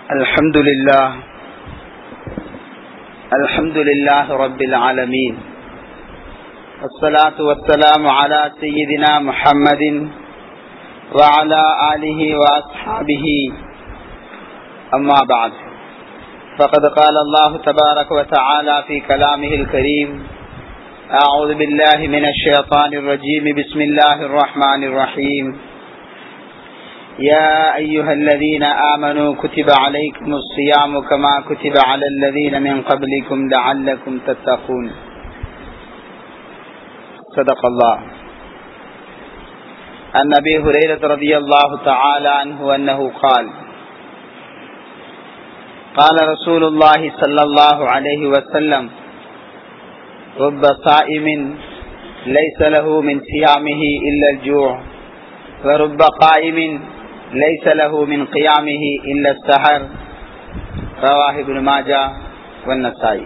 الحمد لله الحمد لله رب العالمين والصلاة والسلام على سيدنا محمد وعلى آله وأصحابه أما بعد فقد قال الله تبارك وتعالى في كلامه الكريم أعوذ بالله من الشيطان الرجيم بسم الله الرحمن الرحيم يا أيها الذين آمنوا كتب عليكم الصيام كما كتب على الذين من قبلكم لعلكم تتقون صدق الله عن أبي هريرة رضي الله تعالى عنه أنه قال قال رسول الله صلى الله عليه وسلم رب صائم ليس له من صيامه إلا الجوع ورب قائم ليس له من قيامه إلا السحر رواه ابن ماجه والنسائي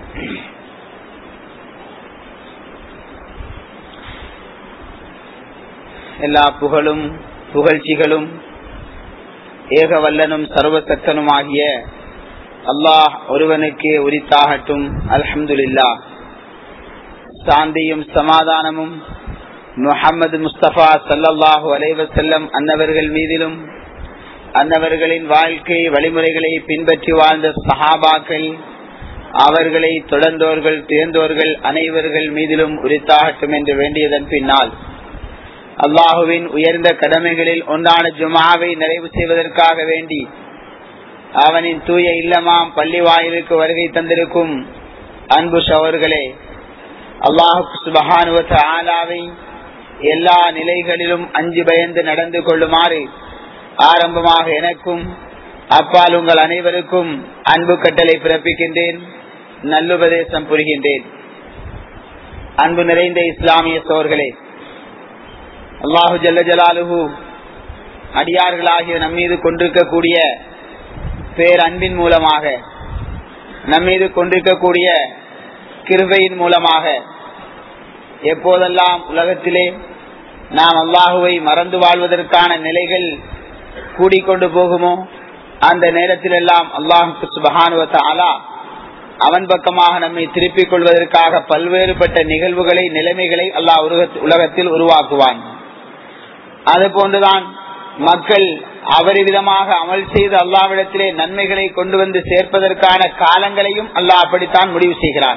எல்லா புகழும் புகழ்ச்சிகளும் ஏக வல்லனும் சர்வசக்தனுமாகிய அல்லாஹ் ஒருவனுக்கு உரித்தாகட்டும் அல்ஹம்துலில்லா சாந்தியும் சமாதானமும் முகமது முஸ்தபா சல்லாஹூ அலைவசல்லம் அன்னவர்கள் மீதிலும் அன்னவர்களின் வாழ்க்கை வழிமுறைகளை பின்பற்றி வாழ்ந்த சஹாபாக்கள் அவர்களை தொடர்ந்தோர்கள் தேர்ந்தோர்கள் அனைவர்கள் மீதிலும் உரித்தாகட்டும் என்று வேண்டியதன் பின்னால் அல்லாஹுவின் உயர்ந்த கடமைகளில் ஒன்றான ஜுமாவை நிறைவு செய்வதற்காக வேண்டி அவனின் தூய இல்லமாம் பள்ளி வாயிலுக்கு வருகை தந்திருக்கும் அன்பு சவர்களே அல்லாஹு சுபஹானுவத்த ஆலாவை எல்லா நிலைகளிலும் அஞ்சு பயந்து நடந்து கொள்ளுமாறு ஆரம்பமாக எனக்கும் அப்பால் உங்கள் அனைவருக்கும் அன்பு கட்டளை பிறப்பிக்கின்றேன் நல்லுபதேசம் புரிகின்றேன் அன்பு நிறைந்த இஸ்லாமிய சோர்களே அல்லாஹு ஜல்ல ஜலாலுஹு அடியார்களாகிய நம்மீது கொண்டிருக்கக்கூடிய பேர் அன்பின் மூலமாக நம்மீது கொண்டிருக்கக்கூடிய கிருபையின் மூலமாக எப்போதெல்லாம் உலகத்திலே நாம் அல்லாஹுவை மறந்து வாழ்வதற்கான நிலைகள் கூடிக்கொண்டு போகுமோ அந்த நேரத்தில் எல்லாம் அல்லாஹுக்கு சுபகானுவத்த ஆலா அவன் பக்கமாக நம்மை திருப்பிக் கொள்வதற்காக பல்வேறுபட்ட நிகழ்வுகளை நிலைமைகளை அல்லாஹ் உலகத்தில் உருவாக்குவான் அது போன்றுதான் மக்கள் அபரிவிதமாக அமல் செய்து அல்லாவிடத்திலே நன்மைகளை கொண்டு வந்து சேர்ப்பதற்கான காலங்களையும் அல்லாஹ் அப்படித்தான் முடிவு செய்கிறான்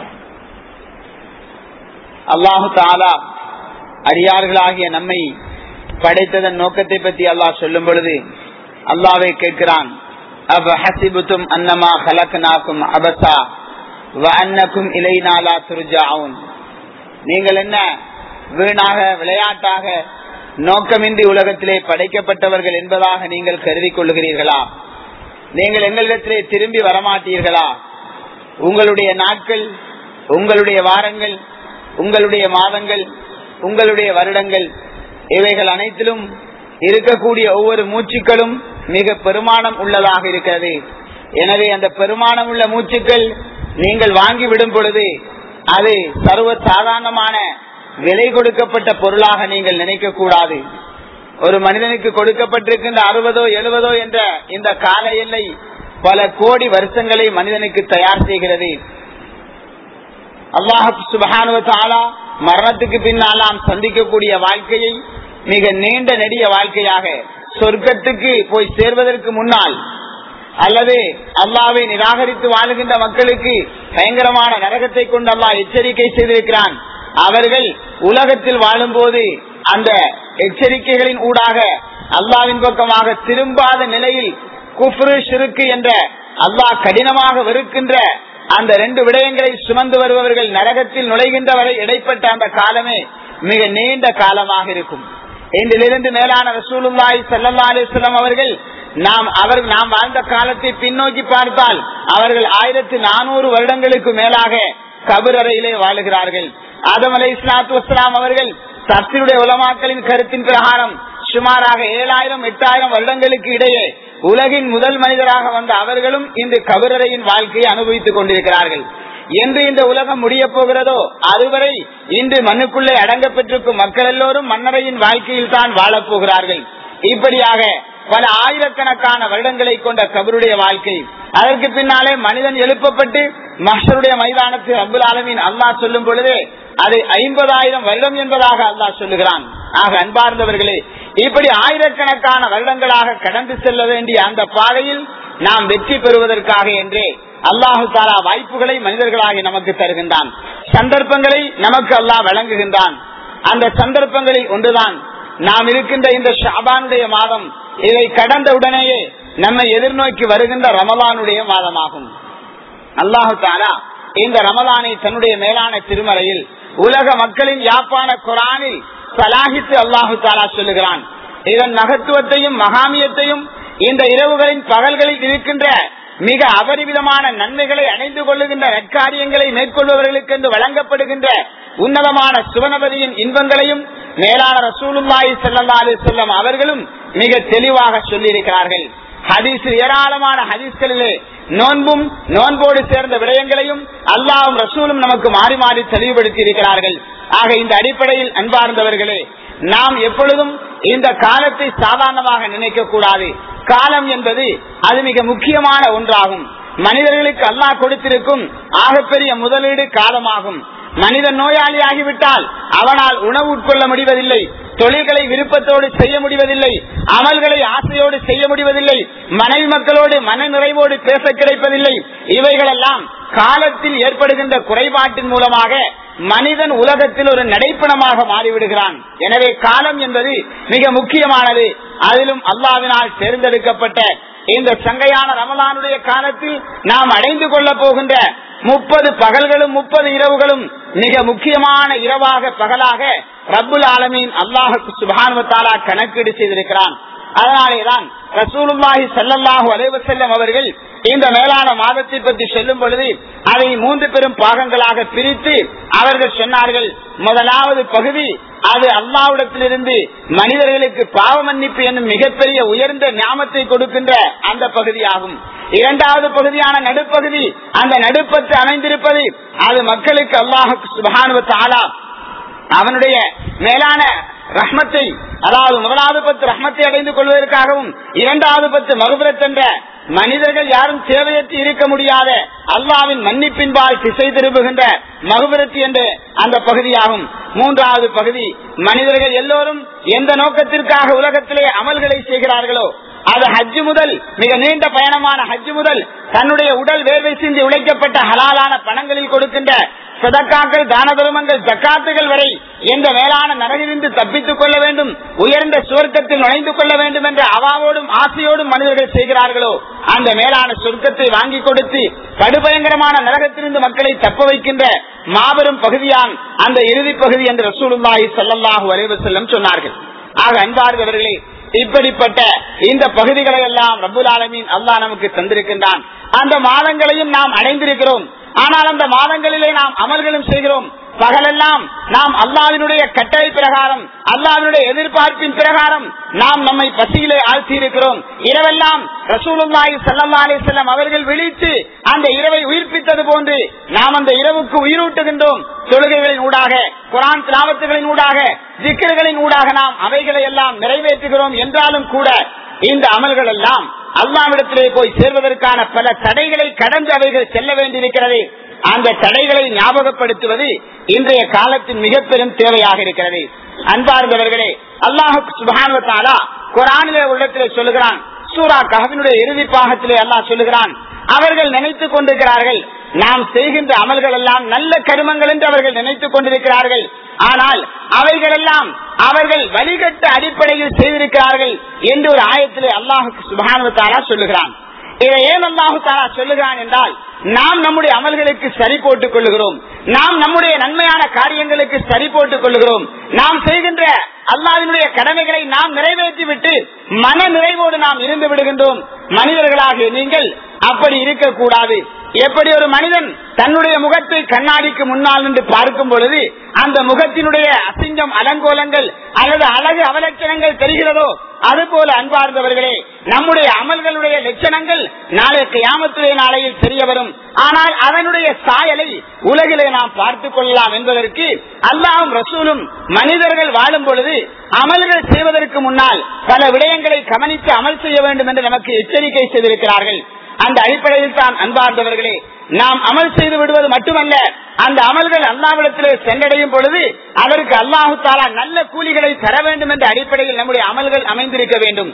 அல்லாஹு தாலா அடியார்களாகிய நம்மை படைத்ததன் நோக்கத்தை பற்றி அல்லாஹ் சொல்லும் பொழுது அல்லாவை கேட்கிறான் அவ ஹசிபுத்தும் அன்னமா ஹலக்னாக்கும் அபசா அன்னக்கும் இலை நாளா துருஜாவும் நீங்கள் என்ன வீணாக விளையாட்டாக நோக்கமின்றி உலகத்திலே படைக்கப்பட்டவர்கள் என்பதாக நீங்கள் கருதி கொள்ளுகிறீர்களா நீங்கள் எங்களிடத்திலே திரும்பி வரமாட்டீர்களா உங்களுடைய நாட்கள் உங்களுடைய வாரங்கள் உங்களுடைய மாதங்கள் உங்களுடைய வருடங்கள் இவைகள் அனைத்திலும் இருக்கக்கூடிய ஒவ்வொரு மூச்சுக்களும் மிக பெருமானம் உள்ளதாக இருக்கிறது எனவே அந்த பெருமானம் உள்ள மூச்சுக்கள் நீங்கள் வாங்கி விடும் பொழுது அது சர்வ சாதாரணமான விலை கொடுக்கப்பட்ட பொருளாக நீங்கள் நினைக்க கூடாது ஒரு மனிதனுக்கு கொடுக்கப்பட்டிருக்கின்ற அறுபதோ எழுபதோ என்ற இந்த கால எல்லை பல கோடி வருஷங்களை மனிதனுக்கு தயார் செய்கிறது அல்லாஹு சுபகானுவத்தாலா மரணத்துக்கு பின்னாலாம் சந்திக்கக்கூடிய வாழ்க்கையை மிக நீண்ட நெடிய வாழ்க்கையாக சொர்க்கத்துக்கு போய் சேர்வதற்கு முன்னால் அல்லது அல்லாவை நிராகரித்து வாழுகின்ற மக்களுக்கு பயங்கரமான நரகத்தை கொண்டு அல்லாஹ் எச்சரிக்கை செய்திருக்கிறான் அவர்கள் உலகத்தில் வாழும் போது அந்த எச்சரிக்கைகளின் ஊடாக அல்லாவின் பக்கமாக திரும்பாத நிலையில் குஃப்ரு ஷிருக்கு என்ற அல்லாஹ் கடினமாக வெறுக்கின்ற அந்த ரெண்டு விடயங்களை சுமந்து வருபவர்கள் நரகத்தில் நுழைகின்ற வரை இடைப்பட்ட அந்த காலமே மிக நீண்ட காலமாக இருக்கும் இன்றிலிருந்து மேலான ரசூலுல்லாய் சல்லா அலிஸ்லாம் அவர்கள் நாம் அவர் நாம் வாழ்ந்த காலத்தை பின்னோக்கி பார்த்தால் அவர்கள் ஆயிரத்தி நானூறு வருடங்களுக்கு மேலாக கபரறையிலே வாழுகிறார்கள் ஆதம் அலை இஸ்லாத்து வஸ்லாம் அவர்கள் சத்தினுடைய உலமாக்களின் கருத்தின் பிரகாரம் சுமாராக ஏழாயிரம் எட்டாயிரம் வருடங்களுக்கு இடையே உலகின் முதல் மனிதராக வந்த அவர்களும் இந்த கபரறையின் வாழ்க்கையை அனுபவித்துக் கொண்டிருக்கிறார்கள் என்று இந்த உலகம் முடிய போகிறதோ அதுவரை இன்று மண்ணுக்குள்ளே அடங்க பெற்றிருக்கும் மக்கள் எல்லோரும் மன்னரையின் வாழ்க்கையில் தான் வாழப் போகிறார்கள் இப்படியாக பல ஆயிரக்கணக்கான வருடங்களை கொண்ட கபருடைய வாழ்க்கை அதற்கு பின்னாலே மனிதன் எழுப்பப்பட்டு மஷருடைய மைதானத்தில் அப்துல் ஆலமின் அல்லாஹ் சொல்லும் பொழுது அது ஐம்பதாயிரம் வருடம் என்பதாக அல்லாஹ் சொல்லுகிறான் ஆக அன்பார்ந்தவர்களே இப்படி ஆயிரக்கணக்கான வருடங்களாக கடந்து செல்ல வேண்டிய அந்த பாதையில் நாம் வெற்றி பெறுவதற்காக என்றே அல்லாஹு தாலா வாய்ப்புகளை மனிதர்களாகி நமக்கு தருகின்றான் சந்தர்ப்பங்களை நமக்கு அல்லாஹ் வழங்குகின்றான் அந்த சந்தர்ப்பங்களில் ஒன்றுதான் நாம் இருக்கின்ற இந்த ஷாபானுடைய மாதம் இதை கடந்த உடனேயே நம்மை எதிர்நோக்கி வருகின்ற ரமலானுடைய மாதமாகும் அல்லாஹு தாலா இந்த ரமலானை தன்னுடைய மேலான திருமலையில் உலக மக்களின் யாப்பான குரானில் சலாஹித்து அல்லாஹு தாலா சொல்லுகிறான் இதன் மகத்துவத்தையும் மகாமியத்தையும் இந்த இரவுகளின் பகல்களில் இருக்கின்ற மிக அபரிவிதமான நன்மைகளை அடைந்து கொள்ளுகின்ற நற்காரியங்களை மேற்கொள்பவர்களுக்கு என்று வழங்கப்படுகின்ற உன்னதமான சுவனபதியின் இன்பங்களையும் மேலான ரசூலுல்லாஹி ஸல்லல்லாஹு அலைஹி வஸல்லம் அவர்களும் மிக தெளிவாக சொல்லியிருக்கிறார்கள் ஹதீஸ் ஏராளமான ஹதீஸ்களிலே நோன்பும் நோன்போடு சேர்ந்த விடயங்களையும் அல்லாவும் ரசூலும் நமக்கு மாறி மாறி தெளிவுபடுத்தி இருக்கிறார்கள் ஆக இந்த அடிப்படையில் அன்பார்ந்தவர்களே நாம் எப்பொழுதும் இந்த காலத்தை சாதாரணமாக நினைக்க கூடாது காலம் என்பது அது மிக முக்கியமான ஒன்றாகும் மனிதர்களுக்கு அல்லாஹ் கொடுத்திருக்கும் ஆகப்பெரிய முதலீடு காலமாகும் மனிதன் நோயாளி ஆகிவிட்டால் அவனால் உணவு உட்கொள்ள முடிவதில்லை தொழில்களை விருப்பத்தோடு செய்ய முடிவதில்லை அமல்களை ஆசையோடு செய்ய முடிவதில்லை மனைவி மக்களோடு மன நிறைவோடு பேச கிடைப்பதில்லை இவைகளெல்லாம் காலத்தில் ஏற்படுகின்ற குறைபாட்டின் மூலமாக மனிதன் உலகத்தில் ஒரு நடைப்பணமாக மாறிவிடுகிறான் எனவே காலம் என்பது மிக முக்கியமானது அதிலும் அல்லாவினால் தேர்ந்தெடுக்கப்பட்ட இந்த சங்கையான ரமலானுடைய காலத்தில் நாம் அடைந்து கொள்ள போகின்ற முப்பது பகல்களும் முப்பது இரவுகளும் மிக முக்கியமான இரவாக பகலாக ரப்புல் ஆலமீன் அல்லாஹுக்கு சுபானுவத்தாலா கணக்கீடு செய்திருக்கிறான் அதனாலேதான் ரசூலுல்லாஹி சல்லல்லாஹு அலைவசல்லம் அவர்கள் இந்த மேலான மாதத்தை பற்றி சொல்லும் பொழுது அதை மூன்று பெரும் பாகங்களாக பிரித்து அவர்கள் சொன்னார்கள் முதலாவது பகுதி அது அல்லாவிடத்திலிருந்து மனிதர்களுக்கு பாவ மன்னிப்பு என்னும் மிகப்பெரிய உயர்ந்த ஞாபத்தை கொடுக்கின்ற அந்த பகுதியாகும் இரண்டாவது பகுதியான நடுப்பகுதி அந்த நடுப்பத்து அமைந்திருப்பது அது மக்களுக்கு அல்லாஹுக்கு சுபானுவத்த ஆலா அவனுடைய மேலான ரஹ்மத்தை அதாவது முதலாவது பத்து ரஹ்மத்தை அடைந்து கொள்வதற்காகவும் இரண்டாவது பத்து மறுபுறத் என்ற மனிதர்கள் யாரும் தேவையற்று இருக்க முடியாத அல்லாவின் மன்னிப்பின்பால் திசை திரும்புகின்ற மகுபுரத்தி என்ற அந்த பகுதியாகும் மூன்றாவது பகுதி மனிதர்கள் எல்லோரும் எந்த நோக்கத்திற்காக உலகத்திலே அமல்களை செய்கிறார்களோ அது ஹஜ்ஜு முதல் மிக நீண்ட பயணமான ஹஜ்ஜு முதல் தன்னுடைய உடல் வேர்வை சிந்தி உழைக்கப்பட்ட ஹலாலான பணங்களில் கொடுக்கின்ற சதக்காக்கள் தான தர்மங்கள் ஜக்காத்துகள் வரை எந்த மேலான நரகிலிருந்து தப்பித்துக் கொள்ள வேண்டும் உயர்ந்த சுவர்க்கத்தில் நுழைந்து கொள்ள வேண்டும் என்ற அவாவோடும் ஆசையோடும் மனிதர்கள் செய்கிறார்களோ அந்த மேலான சொர்க்கத்தை வாங்கி கொடுத்து படுபயங்கரமான நரகத்திலிருந்து மக்களை தப்ப வைக்கின்ற மாபெரும் பகுதியான் அந்த இறுதி பகுதி என்று ரசூலுல்லாஹி ஸல்லல்லாஹு அலைஹி வஸல்லம் சொன்னார்கள் ஆக அன்பார்ந்தவர்களே இப்படிப்பட்ட இந்த பகுதிகளை எல்லாம் ரபுல் ஆலமீன் அல்லாஹ் நமக்கு தந்திருக்கின்றான் அந்த மாதங்களையும் நாம் அடைந்திருக்கிறோம் ஆனால் அந்த மாதங்களிலே நாம் அமல்களும் செய்கிறோம் பகலெல்லாம் நாம் அல்லாவினுடைய கட்டளை பிரகாரம் அல்லாவினுடைய எதிர்பார்ப்பின் பிரகாரம் நாம் நம்மை பசியிலே ஆழ்த்தி இருக்கிறோம் இரவெல்லாம் ரசூலுல்லாஹி ஸல்லல்லாஹு அலைஹி வஸல்லம் அவர்கள் விழித்து அந்த இரவை உயிர்ப்பித்தது போன்று நாம் அந்த இரவுக்கு உயிரூட்டுகின்றோம் தொழுகைகளின் ஊடாக குரான் திலாவத்துகளின் ஊடாக ஜிக்கர்களின் ஊடாக நாம் அவைகளை எல்லாம் நிறைவேற்றுகிறோம் என்றாலும் கூட இந்த அமல்கள் எல்லாம் அல்லாவிடத்திலே போய் சேர்வதற்கான பல தடைகளை கடந்து அவைகள் செல்ல வேண்டியிருக்கிறது அந்த தடைகளை ஞாபகப்படுத்துவது இன்றைய காலத்தின் மிக பெரும் தேவையாக இருக்கிறது அன்பார்ந்தவர்களே அல்லாஹு சுபானுவத்தாலா குரானிலே உள்ளத்திலே சொல்லுகிறான் சூரா கஹவினுடைய இறுதி பாகத்திலே அல்லாஹ் சொல்லுகிறான் அவர்கள் நினைத்துக் கொண்டிருக்கிறார்கள் நாம் செய்கின்ற அமல்கள் எல்லாம் நல்ல கருமங்கள் என்று அவர்கள் நினைத்துக் கொண்டிருக்கிறார்கள் ஆனால் அவைகள் எல்லாம் அவர்கள் வழிகட்ட அடிப்படையில் செய்திருக்கிறார்கள் என்று ஒரு ஆயத்திலே அல்லாஹுக்கு சுபானுவத்தாரா சொல்லுகிறான் இதை ஏன் அல்லாஹு தாரா சொல்லுகிறான் என்றால் நாம் நம்முடைய அமல்களுக்கு சரி போட்டுக் கொள்ளுகிறோம் நாம் நம்முடைய நன்மையான காரியங்களுக்கு சரி போட்டுக் கொள்ளுகிறோம் நாம் செய்கின்ற அல்லாவினுடைய கடமைகளை நாம் நிறைவேற்றிவிட்டு மன நிறைவோடு நாம் இருந்து விடுகின்றோம் மனிதர்களாகிய நீங்கள் அப்படி இருக்கக்கூடாது எப்படி ஒரு மனிதன் தன்னுடைய முகத்தை கண்ணாடிக்கு முன்னால் நின்று பார்க்கும் பொழுது அந்த முகத்தினுடைய அசிங்கம் அலங்கோலங்கள் அல்லது அழகு அவலட்சணங்கள் தெரிகிறதோ அதுபோல அன்பார்ந்தவர்களே நம்முடைய அமல்களுடைய லட்சணங்கள் நாளை கியாமத்துடைய நாளையில் தெரிய வரும் ஆனால் அதனுடைய சாயலை உலகிலே நாம் பார்த்துக் கொள்ளலாம் என்பதற்கு அல்லாவும் ரசூலும் மனிதர்கள் வாழும் பொழுது அமல்கள் செய்வதற்கு முன்னால் பல விடயங்களை கவனித்து அமல் செய்ய வேண்டும் என்று நமக்கு எச்சரிக்கை செய்திருக்கிறார்கள் அந்த அடிப்படையில் தான் அன்பார்ந்தவர்களே நாம் அமல் செய்து விடுவது மட்டுமல்ல அந்த அமல்கள் அல்லாவிடத்திலே சென்றடையும் பொழுது அதற்கு அல்லாஹு தாலா நல்ல கூலிகளை தர வேண்டும் என்ற அடிப்படையில் நம்முடைய அமல்கள் அமைந்திருக்க வேண்டும்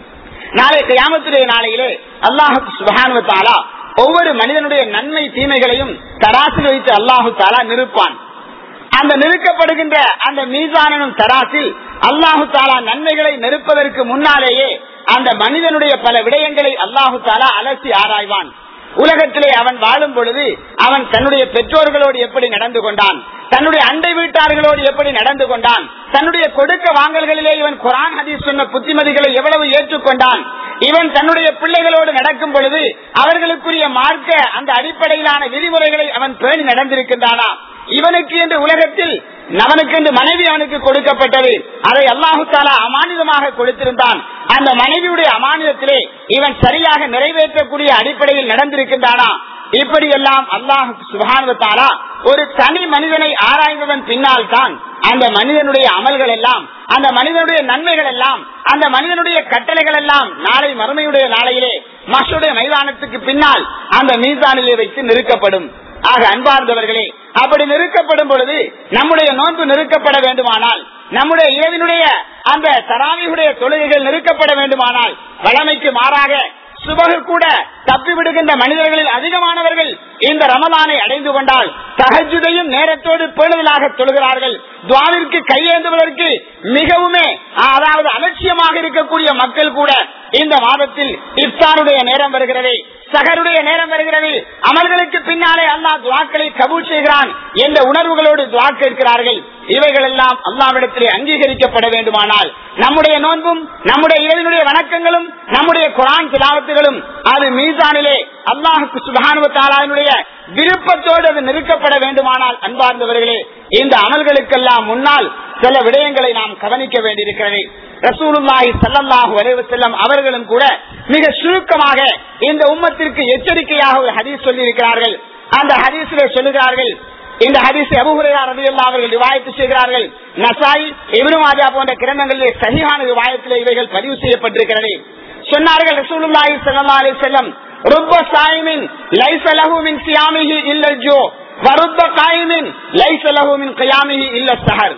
நாளை கியாமத்துடைய நாளையிலே அல்லாஹு சுபஹானு தாலா ஒவ்வொரு மனிதனுடைய நன்மை தீமைகளையும் தராசில் வைத்து அல்லாஹு தாலா நிறுப்பான் அந்த நிறுக்கப்படுகின்ற அந்த மீசானும் தராசில் அல்லாஹு தாலா நன்மைகளை நெருப்பதற்கு முன்னாலேயே அந்த மனிதனுடைய பல விடயங்களை அல்லாஹு தாலா அலசி ஆராய்வான் உலகத்திலே அவன் வாழும் பொழுது அவன் தன்னுடைய பெற்றோர்களோடு எப்படி நடந்து கொண்டான் தன்னுடைய அண்டை வீட்டார்களோடு எப்படி நடந்து கொண்டான் தன்னுடைய கொடுக்க வாங்கல்களிலே இவன் குரான் ஹதீஸ் சொன்ன புத்திமதிகளை எவ்வளவு ஏற்றுக்கொண்டான் இவன் தன்னுடைய பிள்ளைகளோடு நடக்கும் பொழுது அவர்களுக்குரிய மார்க்க அந்த அடிப்படையிலான விதிமுறைகளை அவன் பேணி நடந்திருக்கின்றானா இவனுக்கு என்று உலகத்தில் அவனுக்கு என்று மனைவி அவனுக்கு கொடுக்கப்பட்டது அதை அல்லாஹு தாலா அமானிதமாக கொடுத்திருந்தான் அந்த மனைவியுடைய அமானிதத்திலே இவன் சரியாக நிறைவேற்றக்கூடிய அடிப்படையில் நடந்திருக்கின்றானா இப்படி எல்லாம் அல்லாஹ் சுபானுவத்தாலா ஒரு தனி மனிதனை ஆராய்ந்ததன் பின்னால் தான் அந்த மனிதனுடைய அமல்கள் எல்லாம் அந்த மனிதனுடைய நன்மைகள் எல்லாம் அந்த மனிதனுடைய கட்டளைகள் எல்லாம் நாளை மறுமையுடைய நாளையிலே மசுடைய மைதானத்துக்கு பின்னால் அந்த மீசானிலே வைத்து நிறுக்கப்படும் ஆக அன்பார்ந்தவர்களே அப்படி நிறுக்கப்படும் பொழுது நம்முடைய நோன்பு நிறுக்கப்பட வேண்டுமானால் நம்முடைய இரவினுடைய அந்த தராவியுடைய தொழுகைகள் நிறுக்கப்பட வேண்டுமானால் வளமைக்கு மாறாக சுபகு கூட தப்பி விடுகின்ற மனிதர்களில் அதிகமானவர்கள் இந்த ரமலானை அடைந்து கொண்டால் தகஜுதையும் நேரத்தோடு பேணுதலாக தொழுகிறார்கள் துவாவிற்கு கையேந்துவதற்கு மிகவுமே அதாவது அலட்சியமாக இருக்கக்கூடிய மக்கள் கூட இந்த மாதத்தில் இப்தாருடைய நேரம் வருகிறது சகருடைய நேரம் வருகிறது அமல்களுக்கு பின்னாலே அல்லாஹ் துவாக்களை கபூல் செய்கிறான் என்ற உணர்வுகளோடு துவா கேட்கிறார்கள் இவைகள் எல்லாம் அல்லாவிடத்திலே அங்கீகரிக்கப்பட வேண்டுமானால் நம்முடைய நோன்பும் நம்முடைய இரவினுடைய வணக்கங்களும் நம்முடைய குரான் திலாவத்துகளும் அது மீசானிலே அல்லாஹுக்கு சுபானுவத்தாலாவினுடைய விருப்பத்தோடு அது நிறுக்கப்பட வேண்டுமானால் அன்பார்ந்தவர்களே இந்த அமல்களுக்கெல்லாம் முன்னால் சில விடயங்களை நாம் கவனிக்க வேண்டியிருக்கிறது ரசூலுல்லாஹி சல்லல்லாஹு அலைஹி செல்லம் அவர்களும் கூட மிக சுருக்கமாக இந்த உம்மத்திற்கு எச்சரிக்கையாக ஒரு ஹதீஸ் சொல்லி இருக்கிறார்கள் அந்த ஹதீஸிலே சொல்லுகிறார்கள் இந்த ஹதீஸ் அபுஹுரையா ரலியல்லாஹு அவர்கள் ரிவாயத்து செய்கிறார்கள் நசாய் இப்னு மாஜா போன்ற கிரந்தங்களிலே சரியான ரிவாயத்திலே இவைகள் பதிவு செய்யப்பட்டிருக்கிறது சொன்னார்கள் ரசூலுல்லாஹி ஸல்லல்லாஹு அலைஹி வஸல்லம் ருப்ப சாயிமின் லைஸ லஹு மின் சியாமிஹி இல்ல ஜோ வருப்ப காயிமின் லைஸ லஹு மின் கியாமிஹி இல்ல சஹர்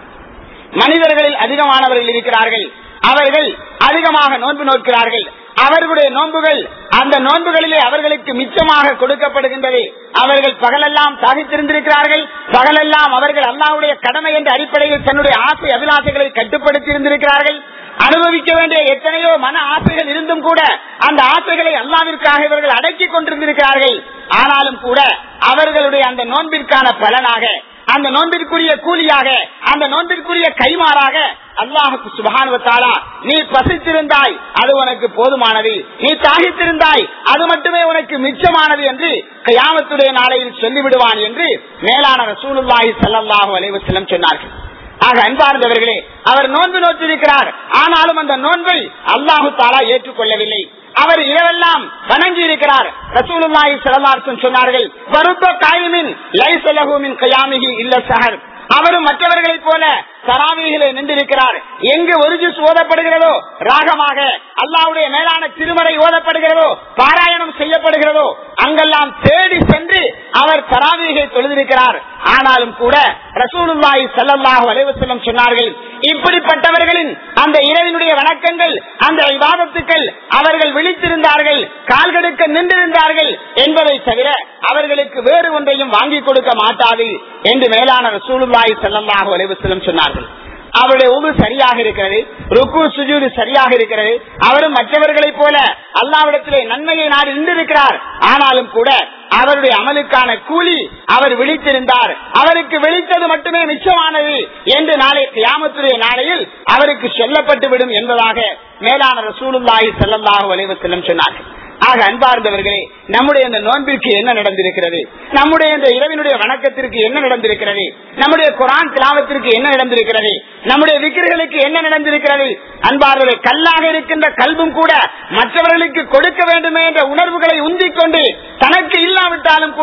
மனிதர்களில் அதிகமானவர்கள் இருக்கிறார்கள் அவர்கள் அதிகமாக நோன்பு நோக்கிறார்கள் அவர்களுடைய நோன்புகள் அந்த நோன்புகளிலே அவர்களுக்கு மிச்சமாக கொடுக்கப்படுகின்றது அவர்கள் பகலெல்லாம் சாதித்திருந்திருக்கிறார்கள் பகலெல்லாம் அவர்கள் அல்லாவுடைய கடமை என்ற அடிப்படையில் தன்னுடைய ஆசை அபிலாசைகளை கட்டுப்படுத்தி இருந்திருக்கிறார்கள் அனுபவிக்க வேண்டிய எத்தனையோ மன ஆசைகள் இருந்தும் கூட அந்த ஆசைகளை அல்லாவிற்காக இவர்கள் அடக்கிக் கொண்டிருந்திருக்கிறார்கள் ஆனாலும் கூட அவர்களுடைய அந்த நோன்பிற்கான பலனாக அந்த நோன்பிற்குரிய கூலியாக அந்த நோன்பிற்குரிய கைமாறாக அல்லாஹுக்கு சுபானுவத்தாலா நீ பசித்திருந்தாய் அது உனக்கு போதுமானது நீ தாகித்திருந்தாய் அது மட்டுமே உனக்கு மிச்சமானது என்று கயாமத்துடைய நாளையில் சொல்லிவிடுவான் என்று மேலான ரசூலுல்லாஹி சல்லாஹூ அலைவசலம் சொன்னார்கள் ஆக அன்பார்ந்தவர்களே அவர் நோன்பு நோற்றிருக்கிறார் ஆனாலும் அந்த நோன்பை அல்லாஹு தாலா ஏற்றுக்கொள்ளவில்லை அவர் இரவெல்லாம் வணங்கி இருக்கிறார் ரசூலுல்லாஹி ஸல்லல்லாஹு சொன்னார்கள் வருப்ப காயிமின் லைஸலஹுமின் கயாமிஹி இல்ல சஹர் அவரும் மற்றவர்களைப் போல தராவிகளை நின்றிருக்கிறார் எங்கு ஒரு ஜூஸ் ஓதப்படுகிறதோ ராகமாக அல்லாவுடைய மேலான திருமறை ஓதப்படுகிறதோ பாராயணம் செய்யப்படுகிறதோ அங்கெல்லாம் தேடி சென்று அவர் தராவிகை தொழுதிருக்கிறார் ஆனாலும் கூட ரசூலுல்லாஹி ஸல்லல்லாஹு அலைஹி வஸல்லம் சொன்னார்கள் இப்படிப்பட்டவர்களின் அந்த இரவினுடைய வணக்கங்கள் அந்த விவாதத்துக்கள் அவர்கள் விழித்திருந்தார்கள் கால்கடுக்க நின்றிருந்தார்கள் என்பதை தவிர அவர்களுக்கு வேறு ஒன்றையும் வாங்கி கொடுக்க மாட்டாது என்று மேலான ரசூலுல்லாஹி ஸல்லல்லாஹு அலைஹி வஸல்லம் சொன்னார்கள் அவருடைய உபு சரியாக இருக்கிறது ருக்கு சுஜூது சரியாக இருக்கிறது அவரும் மற்றவர்களைப் போல அல்லாவிடத்திலே நன்மையை நாடு நின்றிருக்கிறார் ஆனாலும் கூட அவருடைய அமலுக்கான கூலி அவர் விழித்திருந்தார் அவருக்கு விழித்தது மட்டுமே மிச்சமானது என்று நாளை கியாமத்துடைய நாளையில் அவருக்கு சொல்லப்பட்டு விடும் என்பதாக மேலான ரசூலுல்லாஹி ஸல்லல்லாஹு அலைஹி வஸல்லம் சொன்னார்கள் ஆக அன்பார்ந்தவர்களே நம்முடைய இந்த நோன்பிற்கு என்ன நடந்திருக்கிறது நம்முடைய இந்த இரவினுடைய வணக்கத்திற்கு என்ன நடந்திருக்கிறது நம்முடைய குரான் திலாவத்திற்கு என்ன நடந்திருக்கிறது நம்முடைய விக்கிர்களுக்கு என்ன நடந்திருக்கிறது அன்பார்ந்தவரை கல்லாக இருக்கின்ற கல்வும் கூட மற்றவர்களுக்கு கொடுக்க வேண்டுமே என்ற உணர்வுகளை உந்திக் கொண்டு தனக்கு இல்லாவிட்டாலும் கூட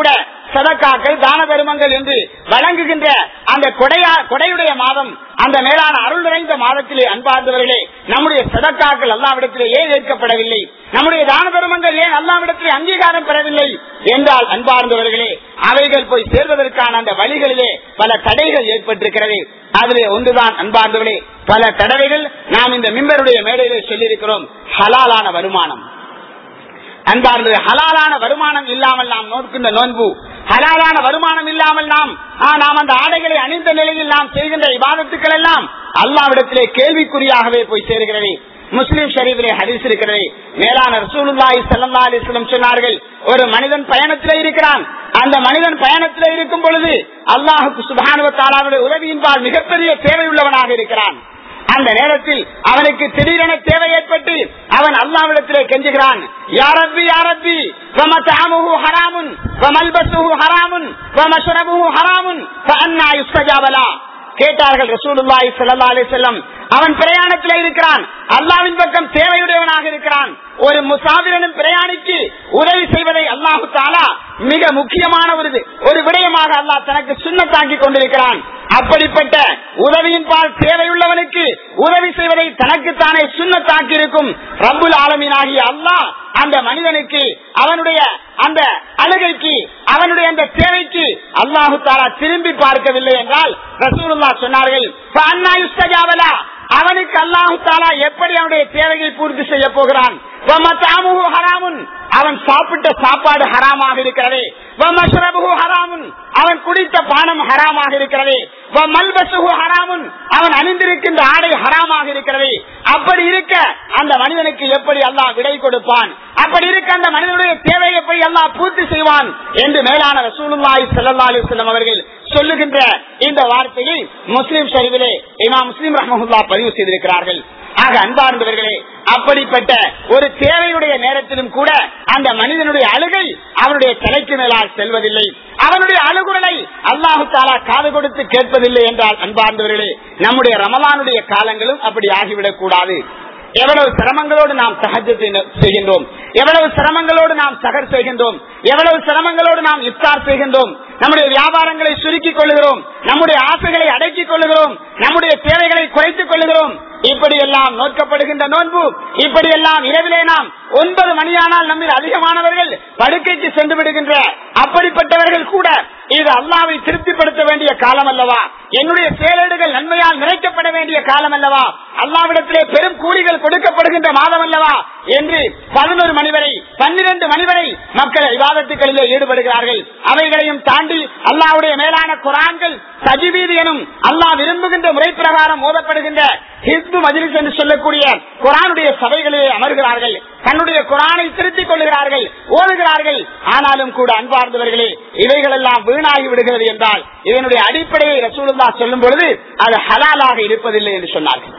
சதக்காக்கள் தான தர்மங்கள் என்று வழங்குகின்ற அந்த கொடையா கொடையுடைய மாதம் அந்த மேலான அருள் நிறைந்த மாதத்திலே அன்பார்ந்தவர்களே நம்முடைய சதக்காக்கள் அல்லாவிடத்திலே ஏன் ஏற்கப்படவில்லை நம்முடைய தான தர்மங்கள் ஏன் அல்லாவிடத்திலே அங்கீகாரம் பெறவில்லை என்றால் அன்பார்ந்தவர்களே அவைகள் போய் சேர்வதற்கான அந்த வழிகளிலே பல தடைகள் ஏற்பட்டிருக்கிறது அதிலே ஒன்றுதான் அன்பார்ந்தவர்களே பல தடவைகள் நாம் இந்த மிம்பருடைய மேடையிலே சொல்லியிருக்கிறோம் ஹலாலான வருமானம் அன்பார்ந்தது ஹலாலான வருமானம் இல்லாமல் நாம் நோக்கின்ற நோன்பு ஹலாலான வருமானம் இல்லாமல் நாம் ஆ, நாம் அந்த ஆடைகளை அணிந்த நிலையில் நாம் செய்கின்ற இபாதத்துக்கள் எல்லாம் அல்லாவிடத்திலே கேள்விக்குறியாகவே போய் சேருகிறது முஸ்லிம் ஷரீஃபிலே ஹதீஸ் இருக்கிறது மேலான ரசூலுல்லாஹி ஸல்லல்லாஹு அலைஹி வஸல்லம் சொன்னார்கள் ஒரு மனிதன் பயணத்திலே இருக்கிறான் அந்த மனிதன் பயணத்திலே இருக்கும் பொழுது அல்லாஹுக்கு சுப்ஹானஹு வ தஆலாவுடைய உதவியின்பால் மிகப்பெரிய தேவையுள்ளவனாக இருக்கிறான் அந்த நேரத்தில் அவனுக்கு திடீரென தேவை ஏற்பட்டு அவன் அல்லாவிடத்திலே கெஞ்சுகிறான் யாரப்பி யாரப்பி வமதாமுஹு ஹராமுன் வமல்பசுஹு ஹராமுன் வமஷ்ரபுஹு ஹராமுன் ஃபஅன்னா யுஸ்தஜாபலா கேட்டார்கள் ரசூலுல்லாஹி ஸல்லல்லாஹு அலைஹி வஸல்லம் அவன் பிரயாணத்தில் இருக்கிறான் அல்லாவின் பக்கம் தேவையுடையவனாக இருக்கிறான் ஒரு முசாபிரனும் பிரயாணிக்கு உதவி செய்வதை அல்லாஹு தாலா மிக முக்கியமான ஒரு ஒரு விடயமாக அல்லாஹ் தனக்கு சுண்ணத்தாக்கி கொண்டிருக்கிறான் அப்படிப்பட்ட உதவியின் பால் தேவையுள்ளவனுக்கு உதவி செய்வதை தனக்குத்தானே சுண்ணத்தாக்கி இருக்கும் ரப்புல் ஆலமீனாகிய அல்லாஹ் அந்த மனிதனுக்கு அவனுடைய அந்த அழுகைக்கு அவனுடைய அந்த தேவைக்கு அல்லாஹு தாலா திரும்பி பார்க்கவில்லை என்றால் ரசூலுல்லா சொன்னார்கள் "ஃபஅன்னா யுஸ்தஜாபலா?" அவனுக்கு அல்லாஹு தாலா எப்படி அவனுடைய தேவையை பூர்த்தி செய்ய போகிறான் "வமத்அமுஹு ஹராமுன்." அவன் சாப்பிட்ட சாப்பாடு ஹராமாக இருக்கிறது "வமஷ்ரபுஹு ஹராமுன்." அவன் குடித்த பானம் ஹராமாக இருக்கிறது "வமல்பசுஹு ஹராமுன்." அவன் அணிந்திருக்கின்ற ஆடை ஹராமாக இருக்கிறது அப்படி இருக்க அந்த மனிதனுக்கு எப்படி அல்லாஹ் விடை கொடுப்பான் அப்படி இருக்க அந்த மனிதனுடைய தேவை எப்படி அல்லாஹ் பூர்த்தி செய்வான் என்று மேலான ரசூலுல்லாஹி ஸல்லல்லாஹு அலைஹி வஸல்லம் அவர்கள் சொல்லுகின்ற இந்த வார்த்தையை முஸ்லிம் ஷரீஃபிலே இமாம் முஸ்லிம் ரஹ்மஹுல்லா பதிவு செய்திருக்கிறார்கள் ஆக அன்பார்ந்தவர்களே அப்படிப்பட்ட ஒரு தேவையுடைய நேரத்திலும் கூட அந்த மனிதனுடைய அழுகை அவனுடைய தலைக்கு மேலால் செல்வதில்லை அவனுடைய அழுகுரலை அல்லாஹு தாலா காது கொடுத்து கேட்பதில்லை என்றால் அன்பார்ந்தவர்களே நம்முடைய ரமலானுடைய காலங்களும் அப்படி ஆகிவிடக் கூடாது எவ்வளவு சிரமங்களோடு நாம் சகஜத்தை செய்கின்றோம் எவ்வளவு சிரமங்களோடு நாம் சகர் செய்கின்றோம் எவ்வளவு சிரமங்களோடு நாம் இஃப்தார் செய்கின்றோம் நம்முடைய வியாபாரங்களை சுருக்கிக் கொள்ளுகிறோம் நம்முடைய ஆசைகளை அடக்கிக் கொள்ளுகிறோம் நம்முடைய தேவைகளை குறைத்துக் கொள்ளுகிறோம் இப்படி எல்லாம் நோக்கப்படுகின்ற நோன்பு இப்படி எல்லாம் இரவிலே நாம் ஒன்பது மணியானால் நம்மில் அதிகமானவர்கள் படுக்கைக்கு சென்று விடுகின்ற அப்படிப்பட்டவர்கள் கூட இது அல்லாவை திருப்திப்படுத்த வேண்டிய காலம் அல்லவா என்னுடைய செயலேடுகள் நன்மையால் நிறைக்கப்பட வேண்டிய காலம் அல்லவா அல்லாவிடத்திலே பெரும் கூலிகள் கொடுக்கப்படுகின்ற மாதம் அல்லவா என்று பதினோரு மணி வரை பன்னிரண்டு மணி வரை மக்கள் விவாதத்துக்களிலே ஈடுபடுகிறார்கள் அவைகளையும் தாண்டி அல்லாவுடைய மேலான குரான்கள் சஜிவீது எனும் அல்லாஹ் விரும்புகின்ற முறை பிரகாரம் ஓதப்படுகின்ற ஹிந்து மஜிலிஸ் என்று சொல்லக்கூடிய குரானுடைய சபைகளிலே அமர்கிறார்கள் தன்னுடைய குரானை திருத்திக் கொள்கிறார்கள் ஓதுகிறார்கள் ஆனாலும் கூட அன்பார்ந்தவர்களே இவைகள் எல்லாம் வீணாகி விடுகிறது என்றால் இதனுடைய அடிப்படையை ரசூலுல்லா சொல்லும் பொழுது அது ஹலாலாக இருப்பதில்லை என்று சொன்னார்கள்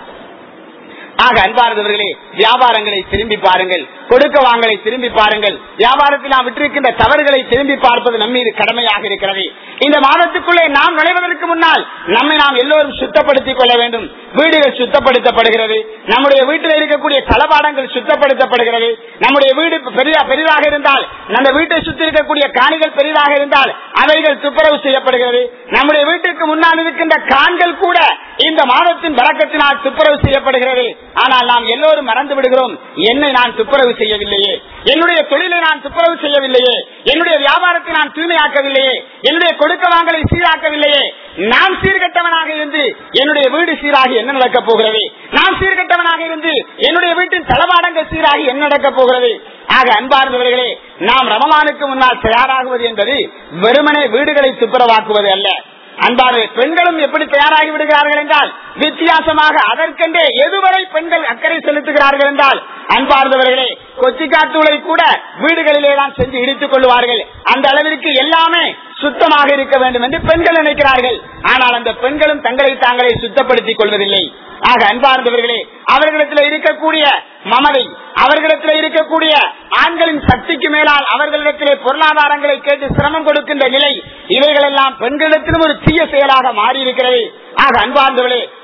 ஆக அன்பார்ந்தவர்களே வியாபாரங்களை திரும்பி பாருங்கள் கொடுக்க வாங்கலை திரும்பி பாருங்கள் வியாபாரத்தில் நாம் விட்டிருக்கின்ற தவறுகளை திரும்பி பார்ப்பது நம்மீது கடமையாக இருக்கிறது இந்த மாதத்துக்குள்ளே நாம் நுழைவதற்கு முன்னால் நம்மை நாம் எல்லோரும் சுத்தப்படுத்திக் கொள்ள வேண்டும் வீடுகள் சுத்தப்படுத்தப்படுகிறது நம்முடைய வீட்டில் இருக்கக்கூடிய தளபாடங்கள் சுத்தப்படுத்தப்படுகிறது நம்முடைய வீடு பெரிய பெரிதாக இருந்தால் அந்த வீட்டை சுற்றி இருக்கக்கூடிய காணிகள் பெரிதாக இருந்தால் அவைகள் துப்புரவு செய்யப்படுகிறது நம்முடைய வீட்டுக்கு முன்னால் இருக்கின்ற கான்கள் கூட இந்த மாதத்தின் வழக்கத்தினால் துப்புரவு செய்யப்படுகிறது ஆனால் நாம் எல்லோரும் மறந்து விடுகிறோம் என்னை நான் துப்புரவு செய்யவில்லையே என்னுடைய தொழிலை நான் துப்புரவு செய்யவில்லையே என்னுடைய வியாபாரத்தை நான் தூய்மையாக்கவில்லையே என்னுடைய கொடுக்க வாங்கலை சீராக்கவில்லையே நான் சீர்கட்டவனாக இருந்து என்னுடைய வீடு சீராகி என்ன நடக்கப் போகிறது நான் சீர்கட்டவனாக இருந்து என்னுடைய வீட்டின் தளவாடங்கள் சீராகி என்ன நடக்கப் போகிறது ஆக அன்பார்ந்தவர்களே நாம் ரமலானுக்கு முன்னால் தயாராகுவது என்பது வெறுமனே வீடுகளை துப்புரவாக்குவது அல்ல அன்பாரு பெண்களும் எப்படி தயாராகி விடுகிறார்கள் என்றால் வித்தியாசமாக அதற்கென்றே எதுவரை பெண்கள் அக்கறை செலுத்துகிறார்கள் என்றால் அன்பார்ந்தவர்களே கொச்சிக்காத்தூளை கூட வீடுகளிலே தான் செஞ்சு இடித்துக் கொள்வார்கள் அந்த அளவிற்கு எல்லாமே சுத்தமாக இருக்க வேண்டும் என்று பெண்கள் நினைக்கிறார்கள் ஆனால் அந்த பெண்களும் தங்களை தாங்களே சுத்தப்படுத்திக் கொள்வதில்லை ஆக அன்பார்ந்தவர்களே அவர்களிடத்தில் இருக்கக்கூடிய மமதை அவர்களிடத்தில் இருக்கக்கூடிய ஆண்களின் சக்திக்கு மேலால் அவர்களிடத்திலே பொருளாதாரங்களை கேட்டு சிரமம் கொடுக்கின்ற நிலை இவைகள் எல்லாம் பெண்களிடத்திலும் ஒரு தீய செயலாக மாறி இருக்கிறது ஆக அன்பார்ந்தவர்களே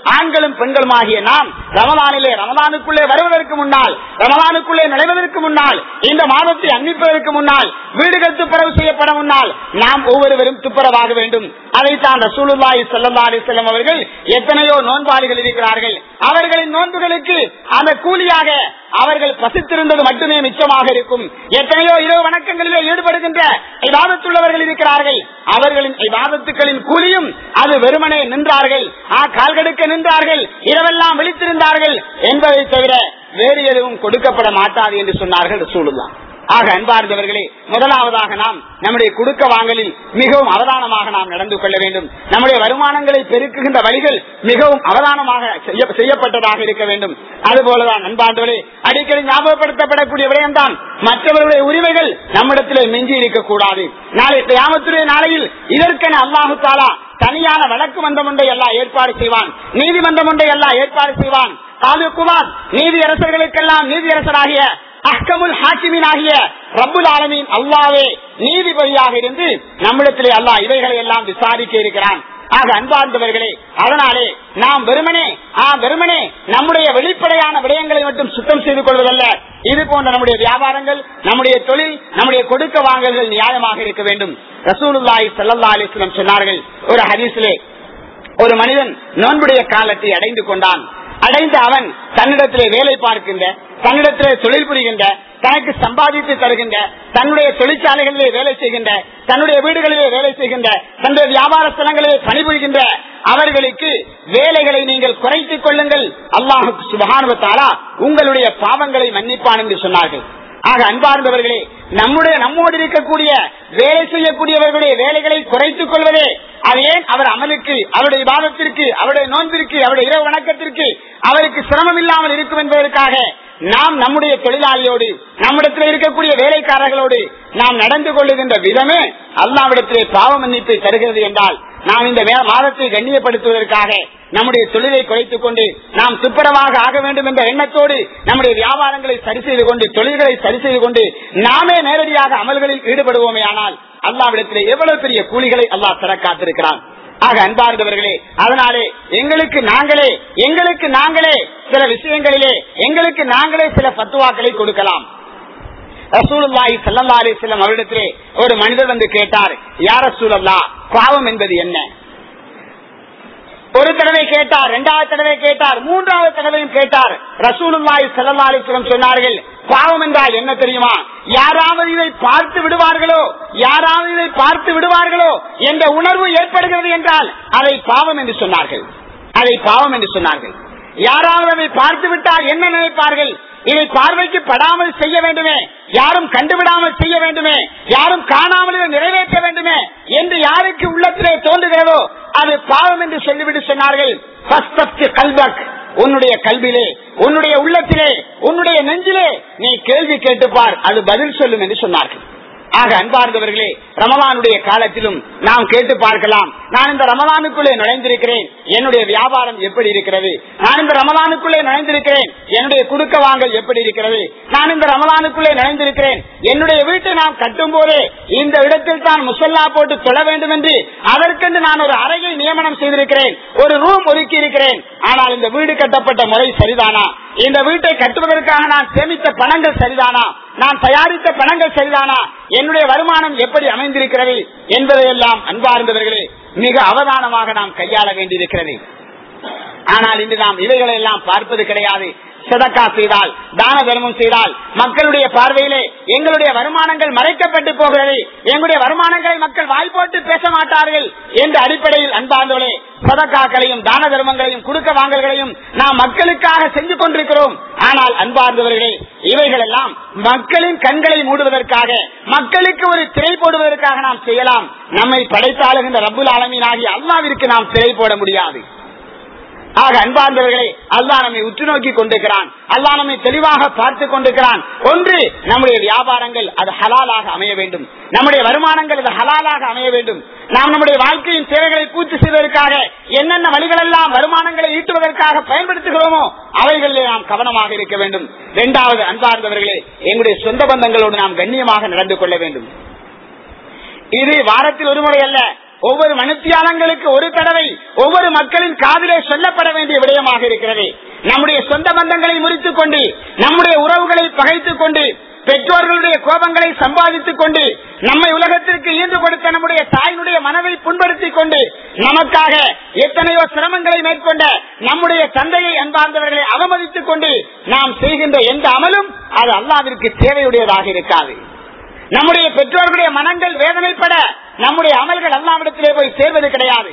ஆண்களும் பெண்களும் ஆகிய நாம் ரமலானிலே ரமலானுக்குள்ளே வருவதற்கு முன்னால் ரமலானுக்குள்ளே நுழைவதற்கு முன்னால் இந்த மாதத்தை அன்பிப்பதற்கு முன்னால் வீடுகள் துப்புரவு செய்யப்பட முன்னால் நாம் ஒவ்வொருவரும் துப்புரவாக வேண்டும் அதைத்தான் ரசூலுல்லாஹி ஸல்லல்லாஹு அலைஹி வஸல்லம் அவர்கள் எத்தனையோ நோன்பாளிகள் இருக்கிறார்கள் அவர்களின் நோன்புகளுக்கு அந்த கூலியாக அவர்கள் பசித்திருந்தது மட்டுமே மிச்சமாக இருக்கும் எத்தனையோ இரவு வணக்கங்களிலே ஈடுபடுகின்ற இவாதத்துள்ளவர்கள் இருக்கிறார்கள் அவர்களின் இவாதத்துக்களின் கூலியும் அது வெறுமனே நின்றார்கள் ஆ கால்கடுக்க நின்றார்கள் இரவெல்லாம் விழித்திருந்தார்கள் என்பதை தவிர வேறு எதுவும் கொடுக்கப்பட மாட்டாது என்று சொன்னார்கள் ரசூலுல்லாஹ் ஆக அன்பார்ந்தவர்களே முதலாவதாக நாம் நம்முடைய குடுக்க வாங்கலில் மிகவும் அவதானமாக நாம் நடந்து கொள்ள வேண்டும் நம்முடைய வருமானங்களை பெருக்குகின்ற வழிகள் மிகவும் அவதானமாக செய்ய- செய்யப்பட்டதாக இருக்க வேண்டும் அதுபோலதான் அன்பார்ந்தவர்களே அடிக்கடி ஞாபகப்படுத்தப்படக்கூடிய விடயம்தான் மற்றவர்களுடைய உரிமைகள் நம்மிடத்திலே மிஞ்சி இருக்கக்கூடாது நாளை கியாமத்துடைய நாளையில் இதற்கென அல்லாஹு தாலா தனியான வழக்கு மன்றம் ஒன்றை எல்லாம் ஏற்பாடு செய்வான் நீதிமன்றம் ஒன்றை எல்லாம் ஏற்பாடு செய்வான் காலுக்குமார் நீதி அரசர்களுக்கெல்லாம் நீதியரசராகிய அஹ்கமுல் ஹாக்கிமின் ஆகிய ரப்புல் ஆலமீன் அல்லாவே நீதிபதியாக இருந்து நம்மிடத்திலே அல்லாஹ் இவைகளை எல்லாம் விசாரிக்க இருக்கிறான் ஆக அன்பார்ந்தவர்களே அதனாலே நாம் வெறுமனே ஆ வெறுமனே நம்முடைய வெளிப்படையான விடயங்களை மட்டும் சுத்தம் செய்து கொள்வதல்ல இது போன்ற நம்முடைய வியாபாரங்கள் நம்முடைய தொழில் நம்முடைய கொடுக்க வாங்கல்கள் நியாயமாக இருக்க வேண்டும் ரசூலுல்லாஹி ஸல்லல்லாஹு அலைஹி வஸல்லம் சொன்னார்கள் ஒரு ஹதீஸிலே ஒரு மனிதன் நோன்புடைய காலத்தை அடைந்து கொண்டான் அடைந்த அவன் தன்னிடத்திலே வேலை பார்க்கின்ற தன்னிடத்திலே தொழில் புரிகின்ற தனக்கு சம்பாதித்து தருகின்ற தன்னுடைய தொழிற்சாலைகளிலே வேலை செய்கின்ற தன்னுடைய வீடுகளிலே வேலை செய்கின்ற தன்னுடைய வியாபார ஸ்தலங்களிலே பணிபுரிகின்ற அவர்களுக்கு வேலைகளை நீங்கள் குறைத்துக் கொள்ளுங்கள் அல்லாஹு சுபகானுவத்தாலா உங்களுடைய பாவங்களை மன்னிப்பான் என்று சொன்னார்கள் ஆக அன்பார்ந்தவர்களே நம்முடைய நம்மோடு இருக்கக்கூடிய வேலை செய்யக்கூடியவர்களுடைய வேலைகளை குறைத்துக் கொள்வதே அது ஏன் அவர் அமலுக்கு அவருடைய வாதத்திற்கு அவருடைய நோன்பிற்கு அவருடைய இரவு வணக்கத்திற்கு அவருக்கு சிரமம் இல்லாமல் இருக்கும் என்பதற்காக நாம் நம்முடைய தொழிலாளியோடு நம்மிடத்தில் இருக்கக்கூடிய வேலைக்காரர்களோடு நாம் நடந்து கொள்ளுகின்ற விதமே அல்லாவிடத்திலே பாவ மன்னிப்பை தருகிறது என்றால் நாம் இந்த வே- மாதத்தை கண்ணியப்படுத்துவதற்காக நம்முடைய தொழிலை குறைத்துக் கொண்டு நாம் துப்புரவாக ஆக வேண்டும் என்ற எண்ணத்தோடு நம்முடைய வியாபாரங்களை சரி செய்து கொண்டு தொழில்களை சரி செய்து கொண்டு நாமே நேரடியாக அமல்களில் ஈடுபடுவோமே ஆனால் அல்லாவிடத்திலே எவ்வளவு பெரிய கூலிகளை அல்லாஹ் தர காத்திருக்கிறான் ஆக அன்பார்ந்தவர்களே அதனாலே எங்களுக்கு நாங்களே எங்களுக்கு நாங்களே சில விஷயங்களிலே எங்களுக்கு நாங்களே சில பத்துவாக்களை கொடுக்கலாம் ரசூலுல்லாஹி ஸல்லல்லாஹு அலைஹி வஸல்லம் அவரிடத்திலே ஒரு மனிதர் வந்து கேட்டார் யார் ரசூலல்லா பாவம் என்பது என்ன ஒரு தடவை கேட்டார் இரண்டாவது தடவை கேட்டார் மூன்றாவது தடவையும் கேட்டார் ரசூலுல்லாஹி ஸல்லல்லாஹு அலைஹி வஸல்லம் சொன்னார்கள் பாவம் என்றால் என்ன தெரியுமா யாராவது இதை பார்த்து விடுவார்களோ யாராவது இதை பார்த்து விடுவார்களோ என்ற உணர்வு ஏற்படுகிறது என்றால் அதை பாவம் என்று சொன்னார்கள் அதை பாவம் என்று சொன்னார்கள் யாராவது அதை பார்த்து விட்டால் என்ன நினைப்பார்கள் இதை பார்வைக்கு படாமல் செய்ய வேண்டுமே யாரும் கண்டுவிடாமல் செய்ய வேண்டுமே யாரும் காணாமல் இதை நிறைவேற்ற வேண்டுமே என்று யாருக்கு உள்ளத்திலே தோன்றுகிறதோ அது பாவம் என்று சொல்லிவிட்டு சொன்னார்கள் "ஃபஸ்தப்தி கல்பக்." உன்னுடைய கல்விலே உன்னுடைய உள்ளத்திலே உன்னுடைய நெஞ்சிலே நீ கேள்வி கேட்டுப்பார் அது பதில் சொல்லும் என்று சொன்னார்கள் ஆக அன்பார்ந்தவர்களே ரமலானுடைய காலத்திலும் நாம் கேட்டு பார்க்கலாம் நான் இந்த ரமலானுக்குள்ளே நுழைந்திருக்கிறேன் என்னுடைய வியாபாரம் எப்படி இருக்கிறது நான் இந்த ரமலானுக்குள்ளே நுழைந்திருக்கிறேன் என்னுடைய குடுக்க வாங்கல் எப்படி இருக்கிறது நான் இந்த ரமலானுக்குள்ளே நுழைந்திருக்கிறேன் என்னுடைய வீட்டை நாம் கட்டும் போதே இந்த இடத்தில் தான் முசல்லா போட்டு தொழ வேண்டும் என்று அதற்கென்று நான் ஒரு அறையை நியமனம் செய்திருக்கிறேன் ஒரு ரூம் ஒதுக்கி இருக்கிறேன் ஆனால் இந்த வீடு கட்டப்பட்ட முறை சரிதானா இந்த வீட்டை கட்டுவதற்காக நான் சேமித்த பணங்கள் சரிதானா நான் தயாரித்த பணங்கள் சரிதானா என்னுடைய வருமானம் எப்படி அமைந்திருக்கிறது என்பதையெல்லாம் அன்பார்ந்தவர்களே மிக அவதானமாக நாம் கையாள வேண்டியிருக்கிறது ஆனால் இன்று நாம் இவைகளை எல்லாம் பார்ப்பது கிடையாது சதக்கா செய்தால் தான தர்மம் செய்தால் மக்களுடைய பார்வையிலே எங்களுடைய வருமானங்கள் மறைக்கப்பட்டு போகிறது எங்களுடைய வருமானங்களை மக்கள் வாய் போட்டு பேச மாட்டார்கள் என்ற அடிப்படையில் அன்பார்ந்தவர்களே சதக்காக்களையும் தான தர்மங்களையும் குடுக்க வாங்கல்களையும் நாம் மக்களுக்காக செஞ்சு கொண்டிருக்கிறோம் ஆனால் அன்பார்ந்தவர்களே இவைகள் எல்லாம் மக்களின் கண்களை மூடுவதற்காக மக்களுக்கு ஒரு திரை போடுவதற்காக நாம் செய்யலாம் நம்மை படைத்தாளுகின்ற ரப்புல் ஆலமீன் ஆகிய அல்லாவிற்கு நாம் திரை போட முடியாது ஆக அன்பார்ந்தவர்களே அல்லாஹ் நம்மை உற்று நோக்கி கொண்டிருக்கிறான் அல்லாஹ் நம்மை தெளிவாக பார்த்து கொண்டிருக்கிறான் ஒன்று நம்முடைய வியாபாரங்கள் அது ஹலாலாக அமைய வேண்டும் நம்முடைய வருமானங்கள் அது ஹலாலாக அமைய வேண்டும் நாம் நம்முடைய வாழ்க்கையின் தேவைகளை பூர்த்தி செய்வதற்காக என்னென்ன வழிகளெல்லாம் வருமானங்களை ஈட்டுவதற்காக பயன்படுத்துகிறோமோ அவைகளிலே நாம் கவனமாக இருக்க வேண்டும் இரண்டாவது அன்பார்ந்தவர்களே எங்களுடைய சொந்த பந்தங்களோடு நாம் கண்ணியமாக நடந்து கொள்ள வேண்டும் இது வாரத்தில் ஒரு முறை அல்ல ஒவ்வொரு மனுத்தியாளங்களுக்கு ஒரு தடவை ஒவ்வொரு மக்களின் காதிலே சொல்லப்பட வேண்டிய விடயமாக இருக்கிறது நம்முடைய சொந்த பந்தங்களை முறித்துக் கொண்டு நம்முடைய உறவுகளை பகைத்துக் கொண்டு பெற்றோர்களுடைய கோபங்களை சம்பாதித்துக் கொண்டு நம்மை உலகத்திற்கு ஈந்து கொடுத்த நம்முடைய தாயினுடைய மனதை புண்படுத்திக் கொண்டு நமக்காக எத்தனையோ சிரமங்களை மேற்கொண்ட நம்முடைய தந்தையை அன்பார்ந்தவர்களை அவமதித்துக் கொண்டு நாம் செய்கின்ற எந்த அமலும் அது அல்லாவிற்கு தேவையுடையதாக இருக்காது நம்முடைய பெற்றோர்களுடைய மனங்கள் வேதனைப்பட நம்முடைய அமல்கள் அல்லாவிடத்திலே போய் சேர்வது கிடையாது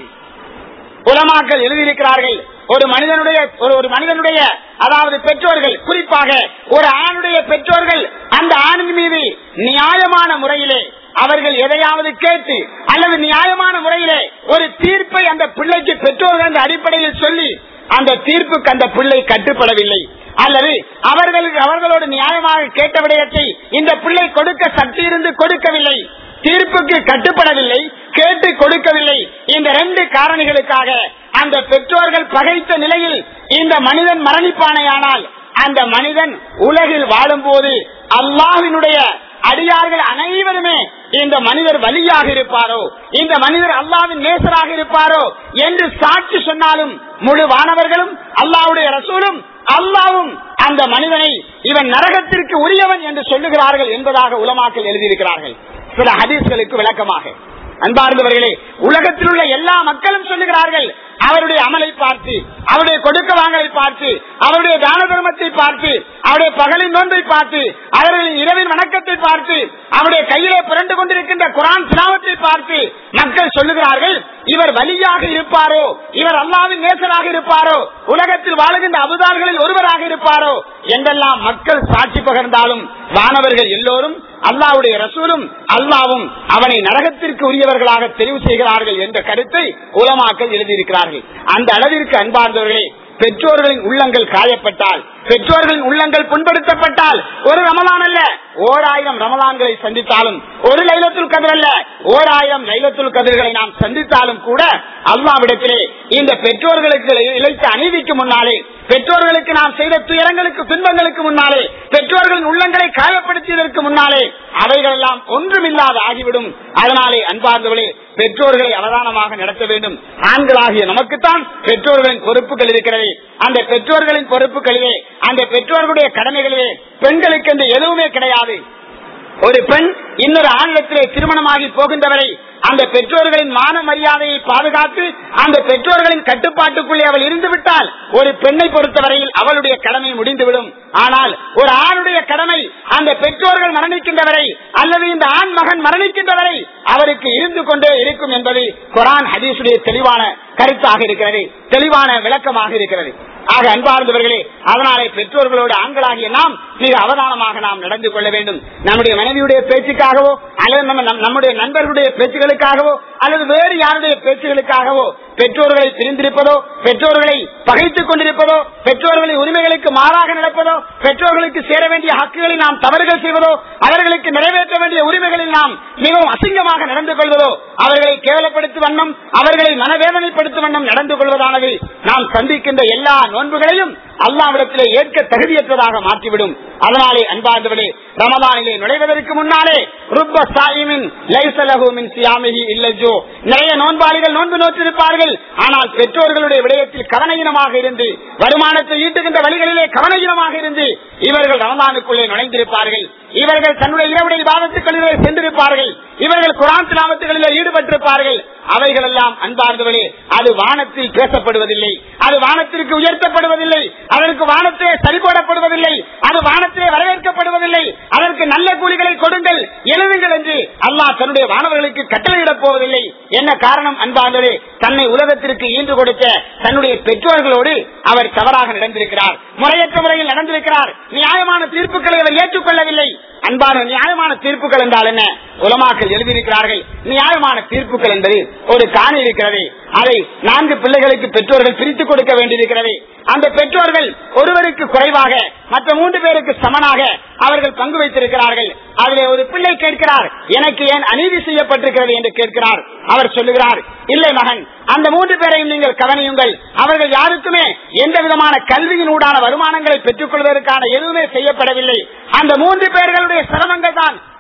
உலமாக்கள் எழுதியிருக்கிறார்கள் ஒரு மனிதனுடைய ஒரு ஒரு மனிதனுடைய அதாவது பெற்றோர்கள் குறிப்பாக ஒரு ஆணுடைய பெற்றோர்கள் அந்த ஆணின் மீது நியாயமான முறையிலே அவர்கள் எதையாவது கேட்டு அல்லது நியாயமான முறையிலே ஒரு தீர்ப்பை அந்த பிள்ளைக்கு பெற்றோர்கள் என்ற அடிப்படையில் சொல்லி அந்த தீர்ப்புக்கு அந்த பிள்ளை கட்டுப்படவில்லை அல்லது அவர்களுக்கு அவர்களோடு நியாயமாக கேட்ட விடயத்தை இந்த பிள்ளை கொடுக்க சக்தி இருந்து கொடுக்கவில்லை தீர்ப்புக்கு கட்டுப்படவில்லை கேட்டு கொடுக்கவில்லை இந்த ரெண்டு காரணிகளுக்காக அந்த பெற்றோர்கள் பகைத்த நிலையில் இந்த மனிதன் மரணிப்பானையானால் அந்த மனிதன் உலகில் வாழும்போது அல்லாஹினுடைய அடியார்கள் அனைவருமே இந்த மனிதர் வலியாக இருப்பாரோ இந்த மனிதர் அல்லாவின் நேசராக இருப்பாரோ என்று சாட்சி சொன்னாலும் முழு வானவர்களும் அல்லாவுடைய ரசூலும் அல்லாவும் அந்த மனிதனை இவன் நரகத்திற்கு உரியவன் என்று சொல்லுகிறார்கள் என்பதாக உலமாக்கள் எழுதியிருக்கிறார்கள் சில ஹதீஸ்களுக்கு விளக்கமாக அன்பார்ந்தவர்களே உலகத்தில் உள்ள எல்லா மக்களும் சொல்லுகிறார்கள் அவருடைய அமலை பார்த்து அவருடைய கொடுக்க வாங்கலை பார்த்து அவருடைய தான தர்மத்தை பார்த்து அவருடைய பகலின் நோன்பை பார்த்து அவர்களின் இரவின் வணக்கத்தை பார்த்து அவருடைய கையிலே புரண்டு கொண்டிருக்கின்ற குரான் சிலாவத்தை பார்த்து மக்கள் சொல்லுகிறார்கள் இவர் வலியாக இருப்பாரோ இவர் அல்லாவின் நேசராக இருப்பாரோ உலகத்தில் வாழுகின்ற அபுதார்களில் ஒருவராக இருப்பாரோ என்றெல்லாம் மக்கள் சாட்சி பகர்ந்தாலும் வானவர்கள் எல்லோரும் அல்லாவுடைய ரசூலும் அல்லாவும் அவனை நரகத்திற்கு உரியவர்களாக தெரிவு செய்கிறார்கள் என்ற கருத்தை உலமாக்கள் எழுதியிருக்கிறார்கள் அந்த அளவிற்கு அன்பார்ந்தவர்களே பெற்றோர்களின் உள்ளங்கள் காயப்பட்டால் பெற்றோர்களின் உள்ளங்கள் புண்படுத்தப்பட்டால் ஒரு ரமலான் அல்ல ஓர் ஆயிரம் ரமலான்களை சந்தித்தாலும் ஒரு லைலத்துல் கதிர் அல்ல ஓர் ஆயிரம் லைலத்துல் கதிர்களை நாம் சந்தித்தாலும் கூட அல்லாவிடத்திலே இந்த பெற்றோர்களுக்கு இழைத்த அநீதிக்கு முன்னாலே பெற்றோர்களுக்கு நாம் செய்த துயரங்களுக்கு துன்பங்களுக்கு முன்னாலே பெற்றோர்களின் உள்ளங்களை காயப்படுத்தியதற்கு முன்னாலே அவைகள் எல்லாம் ஒன்றுமில்லாத ஆகிவிடும் அதனாலே அன்பார்ந்தவர்களே பெற்றோர்களை அவதானமாக நடத்த வேண்டும் ஆண்களாகிய நமக்குத்தான் பெற்றோர்களின் பொறுப்புகள் இருக்கிறது அந்த பெற்றோர்களின் பொறுப்புகளிலே அந்த பெற்றோர்களுடைய கடமைகளிலே பெண்களுக்கு என்று எதுவுமே கிடையாது ஒரு பெண் இன்னொரு ஆணிடத்திலே திருமணமாகி போகின்றவரை அந்த பெற்றோர்களின் மான மரியாதையை பாதுகாத்து அந்த பெற்றோர்களின் கட்டுப்பாட்டுக்குள்ளே அவள் இருந்து விட்டால் ஒரு பெண்ணை பொறுத்தவரையில் அவளுடைய கடமை முடிந்துவிடும் ஆனால் ஒரு ஆணுடைய கடமை அந்த பெற்றோர்கள் மரணிக்கின்றவரை அல்லது இந்த ஆண் மகன் மரணிக்கின்றவரை அவருக்கு இருந்து கொண்டே இருக்கும் என்பது குரான் ஹதீசுடைய தெளிவான கருத்தாக இருக்கிறது தெளிவான விளக்கமாக இருக்கிறது ஆக அன்பார்ந்தவர்களே அதனாலே பெற்றோர்களோடு ஆண்களாகிய நாம் மிக அவதானமாக நாம் நடந்து கொள்ள வேண்டும் நம்முடைய மனைவியுடைய பேச்சுக்காகவோ அல்லது நம்ம நம்- நம்முடைய நண்பர்களுடைய பேச்சுகளுக்காகவோ அல்லது வேறு யாருடைய பேச்சுகளுக்காகவோ பெற்றோர்களை பிரிந்திருப்பதோ பெற்றோர்களை பகைத்துக் கொண்டிருப்பதோ பெற்றோர்களின் உரிமைகளுக்கு மாறாக நடப்பதோ பெற்றோர்களுக்கு சேர வேண்டிய ஹக்குகளை நாம் தவறுகள் செய்வதோ அவர்களுக்கு நிறைவேற்ற வேண்டிய உரிமைகளில் நாம் மிகவும் அசிங்கமாக நடந்து கொள்வதோ அவர்களை கேவலப்படுத்தும் வண்ணம் அவர்களை மனவேதனைப்படுத்தும் வண்ணம் நடந்து கொள்வதானது நாம் சந்திக்கின்ற எல்லா நோன்புகளையும் அல்லாவிடத்திலே ஏற்க தகுதியற்றதாக மாற்றிவிடும் அதனாலே அன்பார்ந்தவர்களே ரமதானிலே நுழைவதற்கு முன்னாலே ருப்ப சாயிமின் லைசலகுமின் சியாமிகி இல்லஜோ நிறைய நோன்பாளிகள் நோன்பு நோற்றிருப்பார்கள் ஆனால் பெற்றோர்களுடைய விடயத்தில் கவனஈனமாக இருந்து வருமானத்தை ஈட்டுகின்ற வழிகளிலே கவனஈனமாக இருந்து இவர்கள் ரமதானுக்குள்ளே நுழைந்திருப்பார்கள் இவர்கள் தன்னுடைய இரவுடைய பாதத்துக்களிலே சென்றிருப்பார்கள் இவர்கள் குரான் திலாமத்துகளிலே ஈடுபட்டிருப்பார்கள் அவைகள் எல்லாம் அன்பார்ந்தவர்களே அது வானத்தில் பேசப்படுவதில்லை அது வானத்திற்கு உயர்த்தப்படுவதில்லை அதற்கு வானத்திலே சரிபோடப்படுவதில்லை அது வானத்திலே வரவேற்கப்படுவதில்லை அதற்கு நல்ல கூலிகளை கொடுங்கள் எழுதுங்கள் என்று அல்லாஹ் தன்னுடைய வானவர்களுக்கு கட்டளையிடப் போவதில்லை என்ன காரணம் அன்பார்ந்தவரே தன்னை உலகத்திற்கு ஈன்று கொடுத்த தன்னுடைய பெற்றோர்களோடு அவர் தவறாக நடந்திருக்கிறார் முறையற்ற முறையில் நடந்திருக்கிறார் நியாயமான தீர்ப்புகளை அவர் ஏற்றுக்கொள்ளவில்லை அன்பான நியாயமான தீர்ப்புகள் என்றால் என்ன உலமாக்கள் எழுதியிருக்கிறார்கள் நியாயமான தீர்ப்புகள் என்பது ஒரு காணி இருக்கிறது அதை நான்கு பிள்ளைகளுக்கு பெற்றோர்கள் பிரித்துக் கொடுக்க வேண்டியிருக்கிறது அந்த பெற்றோர்கள் ஒருவருக்கு குறைவாக மற்ற மூன்று பேருக்கு சமனாக அவர்கள் பங்கு வைத்திருக்கிறார்கள் அதிலே ஒரு பிள்ளை கேட்கிறார் எனக்கு ஏன் அநீதி செய்யப்பட்டிருக்கிறது என்று கேட்கிறார் அவர் சொல்லுகிறார் இல்லை மகன் அந்த மூன்று பேரையும் நீங்கள் கவனியுங்கள் அவர்கள் யாருக்குமே எந்த விதமான கல்வியினூடான வருமானங்களை பெற்றுக் கொள்வதற்கான எதுவுமே செய்யப்படவில்லை அந்த மூன்று பேர்களுடைய சிரமங்கள் தான்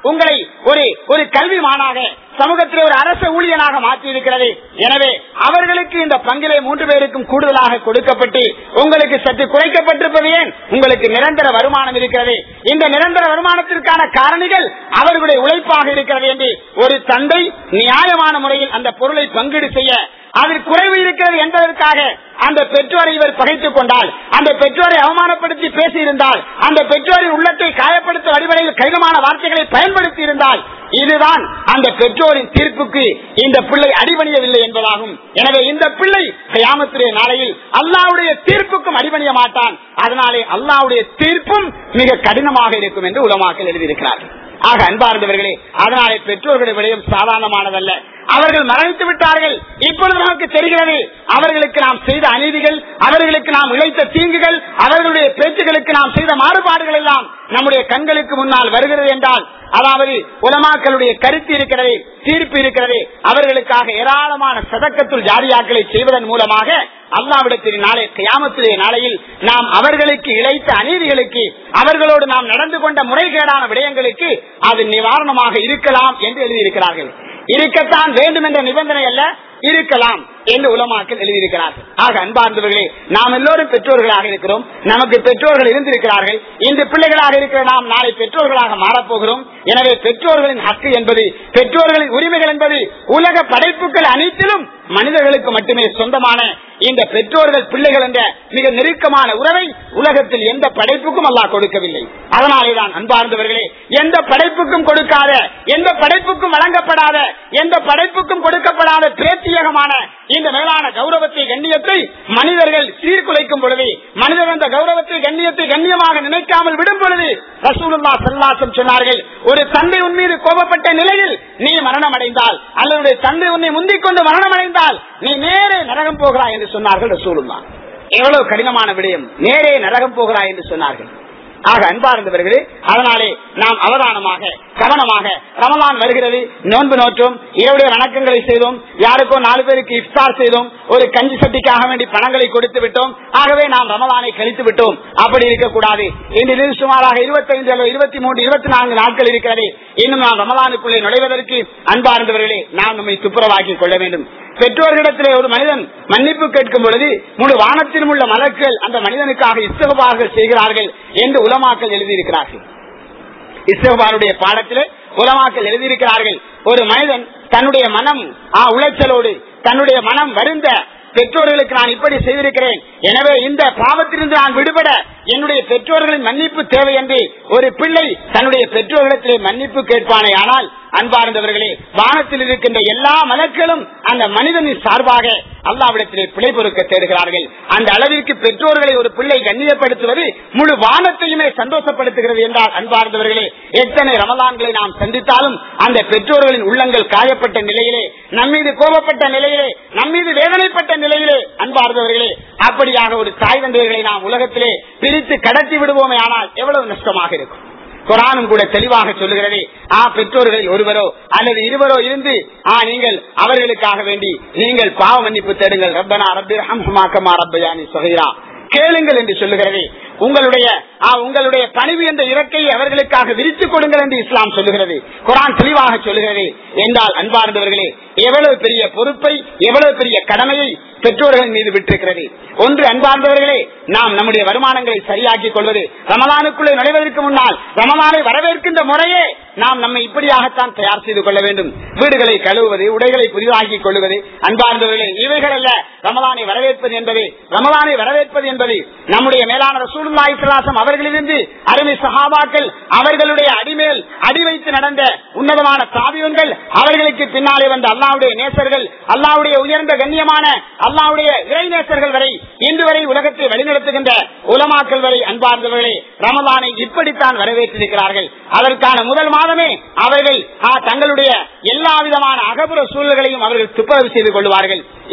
உங்களை ஒரு ஒரு கல்விமானாக சமூகத்திலே ஒரு அரச ஊழியனாக மாற்றி இருக்கிறது எனவே அவர்களுக்கு இந்த பங்கிலே மூன்று பேருக்கும் கூடுதலாக கொடுக்கப்பட்டு உங்களுக்கு சற்று குறைக்கப்பட்டிருப்பது ஏன் உங்களுக்கு நிரந்தர வருமானம் இருக்கிறது இந்த நிரந்தர வருமானத்திற்கான காரணிகள் அவர்களுடைய உழைப்பாக இருக்கிறது என்று ஒரு தந்தை நியாயமான முறையில் அந்த பொருளை பங்கீடு செய்ய அதில் குறைவு இருக்கிறது என்பதற்காக அந்த பெற்றோரை இவர் பகைத்துக் கொண்டால் அந்த பெற்றோரை அவமானப்படுத்தி பேசியிருந்தால் அந்த பெற்றோரின் உள்ளத்தை காயப்படுத்தும் அடிப்படையில் கடினமான வார்த்தைகளை பயன்படுத்தி இருந்தால் இதுதான் அந்த பெற்றோரின் தீர்ப்புக்கு இந்த பிள்ளை அடிபணியவில்லை என்பதாகும் எனவே இந்த பிள்ளை கயாமத்துடைய நாளையில் அல்லாவுடைய தீர்ப்புக்கும் அடிபணிய மாட்டான் அதனாலே அல்லாவுடைய தீர்ப்பும் மிக கடினமாக இருக்கும் என்று உலமாக்கல் எழுதியிருக்கிறார்கள் ஆக அன்பார்ந்தவர்களே அதனாலே பெற்றோர்களுடைய விடயம் சாதாரணமானதல்ல அவர்கள் மரணித்து விட்டார்கள் இப்பொழுது நமக்கு தெரிகிறது அவர்களுக்கு நாம் செய்த அநீதிகள் அவர்களுக்கு நாம் இழைத்த தீங்குகள் அவர்களுடைய பேச்சுகளுக்கு நாம் செய்த மாறுபாடுகள் எல்லாம் நம்முடைய கண்களுக்கு முன்னால் வருகிறது என்றால் அதாவது உலமாக்களுடைய கருத்து இருக்கிறது தீர்ப்பு இருக்கிறது அவர்களுக்காக ஏராளமான சதக்கத்துள் ஜாரியாக்களை செய்வதன் மூலமாக அல்லாவிடத்தில் நாளை கியாமத்திலே நாளையில் நாம் அவர்களுக்கு இழைத்த அநீதிகளுக்கு அவர்களோடு நாம் நடந்து கொண்ட முறைகேடான விடயங்களுக்கு அது நிவாரணமாக இருக்கலாம் என்று எழுதியிருக்கிறார்கள் இருக்கத்தான் வேண்டும் என்ற நிபந்தனை அல்ல இருக்கலாம் என்று உலமாக்கள் எழுதியிருக்கிறார்கள் ஆக அன்பார்ந்தவர்களே நாம் எல்லோரும் பெற்றோர்களாக இருக்கிறோம் நமக்கு பெற்றோர்கள் இருந்திருக்கிறார்கள் இன்று பிள்ளைகளாக இருக்கிற நாம் நாளை பெற்றோர்களாக மாறப்போகிறோம் எனவே பெற்றோர்களின் ஹக்கு என்பது பெற்றோர்களின் உரிமைகள் என்பது உலக படைப்புகள் அனைத்திலும் மனிதர்களுக்கு மட்டுமே சொந்தமான இந்த பெற்றோர்கள் பிள்ளைகள் என்ற மிக நெருக்கமான உறவை உலகத்தில் எந்த படைப்புக்கும் அல்லாஹ் கொடுக்கவில்லை அதனாலேதான் அன்பார்ந்தவர்களே எந்த படைப்புக்கும் கொடுக்காத எந்த படைப்புக்கும் வழங்கப்படாத எந்த படைப்புக்கும் கொடுக்கப்படாத பிரத்யேகமான இந்த மேலான கௌரவத்தை கண்ணியத்தை மனிதர்கள் சீர்குலைக்கும் பொழுது மனிதர் அந்த கௌரவத்தை கண்ணியத்தை கண்ணியமாக நினைக்காமல் விடும் பொழுது ரசூலுல்லா சல்லாசம் சொன்னார்கள் ஒரு தந்தை உன் மீது கோபப்பட்ட நிலையில் நீ மரணம் அடைந்தால் அல்லது தந்தை உன்னை முந்திக் கொண்டு மரணம் அடைந்தால் நீ நேரே நரகம் போகிறாய் என்று சொன்னார்கள் ரசூலுல்லா எவ்வளவு கடினமான விடயம் நேரே நரகம் போகிறாய் என்று சொன்னார்கள் ஆக அன்பார்ந்தவர்களே அதனாலே நாம் அவதானமாக கவனமாக ரமலான் வருகிறது நோன்பு நோற்றும் இரவுடைய வணக்கங்களை செய்தோம் யாருக்கோ நாலு பேருக்கு இஃப்தார் செய்தோம் ஒரு கஞ்சி சட்டிக்காக வேண்டி பணங்களை கொடுத்து விட்டோம் ஆகவே நாம் ரமலானை கழித்து விட்டோம் அப்படி இருக்கக்கூடாது இன்று சுமாராக இருபத்தைந்து அல்லது இருபத்தி மூன்று இருபத்தி நான்கு நாட்கள் இருக்கிறது இன்னும் நாம் ரமலானுக்குள்ளே நுழைவதற்கு அன்பார்ந்தவர்களே நாம் நம்மை துப்புரவாக்கிக் கொள்ள வேண்டும் பெற்றோர்களிடத்திலே ஒரு மனிதன் மன்னிப்பு கேட்கும் பொழுது முழு வானத்திலும் உள்ள மலர்கள் அந்த மனிதனுக்காக இஸ்தகபார்கள் செய்கிறார்கள் என்று உலமாக்கள் எழுதியிருக்கிறார்கள் இஸ்தகபாருடைய பாடத்திலே உலமாக்கள் எழுதியிருக்கிறார்கள் ஒரு மனிதன் தன்னுடைய மனம் ஆ உளைச்சலோடு தன்னுடைய மனம் வருந்த பெற்றோர்களுக்கு நான் இப்படி செய்திருக்கிறேன் எனவே இந்த பாவத்திலிருந்து நான் விடுபட என்னுடைய பெற்றோர்களின் மன்னிப்பு தேவை என்று ஒரு பிள்ளை தன்னுடைய பெற்றோர்களிடத்திலே மன்னிப்பு கேட்பானே ஆனால் அன்பார்ந்தவர்களே வானத்தில் இருக்கின்ற எல்லா மலக்களும் அந்த மனிதனின் சார்பாக அல்லாவிடத்திலே பிழை பொறுக்க தேடுகிறார்கள் அந்த அளவிற்கு பெற்றோர்களை ஒரு பிள்ளை கண்ணியப்படுத்துவது முழு வானத்தையுமே சந்தோஷப்படுத்துகிறது என்றால் அன்பார்ந்தவர்களே எத்தனை ரமலான்களை நாம் சந்தித்தாலும் அந்த பெற்றோர்களின் உள்ளங்கள் காயப்பட்ட நிலையிலே நம்மீது கோபப்பட்ட நிலையிலே நம்மீது வேதனைப்பட்ட நிலையிலே அன்பார்ந்தவர்களே அப்படியாக ஒரு தாய் தந்தையர்களை நாம் உலகத்திலே பிரித்து கடத்தி விடுவோமே ஆனால் எவ்வளவு நஷ்டமாக இருக்கும் குரானும் கூட தெளிவாக சொல்லுகிறது ஆ பெற்றோர்களில் ஒருவரோ அல்லது இருவரோ இருந்து ஆ நீங்கள் அவர்களுக்காக வேண்டி நீங்கள் பாவ மன்னிப்பு தேடுங்கள் ரப்பனா ரப்பி ரஹம்ஹுமாக்கமா ரப்பயானி சொகைரா கேளுங்கள் என்று சொல்லுகிறது உங்களுடைய ஆ, உங்களுடைய பணிவு என்ற இறக்கையை அவர்களுக்காக விரித்துக் கொடுங்கள் என்று இஸ்லாம் சொல்லுகிறது குரான் தெளிவாக சொல்லுகிறது என்றால் அன்பார்ந்தவர்களே எவ்வளவு பெரிய பொறுப்பை எவ்வளவு பெரிய கடமையை பெற்றோர்கள் மீது விட்டிருக்கிறது ஒன்று அன்பார்ந்தவர்களே நாம் நம்முடைய வருமானங்களை சரியாக்கிக் கொள்வது ரமலானுக்குள்ளே நுழைவதற்கு முன்னால் ரமலானை வரவேற்கின்ற முறையே நாம் நம்மை இப்படியாகத்தான் தயார் செய்து கொள்ள வேண்டும் வீடுகளை கழுவுவது உடைகளை புதிதாக்கிக் கொள்வது அன்பார்ந்தவர்களே இவைகள் அல்ல ரமலானை வரவேற்பது என்பது ரமலானை வரவேற்பது என்பது நம்முடைய மேலான ரசூலுல்லாஹி ஸல்லல்லாஹு அவர்களிலிருந்து அருமை சஹாபாக்கள் அவர்களுடைய அடிமேல் அடி வைத்து நடந்த உன்னதமான தாபியன்கள் அவர்களுக்கு பின்னாலே வந்த அல்லாவுடைய நேசர்கள் அல்லாவுடைய உயர்ந்த கண்ணியமான அல்லாவுடைய இறை நேசர்கள் வரை இன்று வரை உலகத்தை வழிநடத்துகின்ற உலமாக்கள் வரை அன்பார்ந்தவர்களே ரமலானை இப்படித்தான் வரவேற்றிருக்கிறார்கள் அதற்கான முதல் மாதமே அவர்கள் ஆ, தங்களுடைய எல்லா விதமான அகபுற சூழல்களையும் அவர்கள் துப்புரவு செய்து கொள்வார்கள்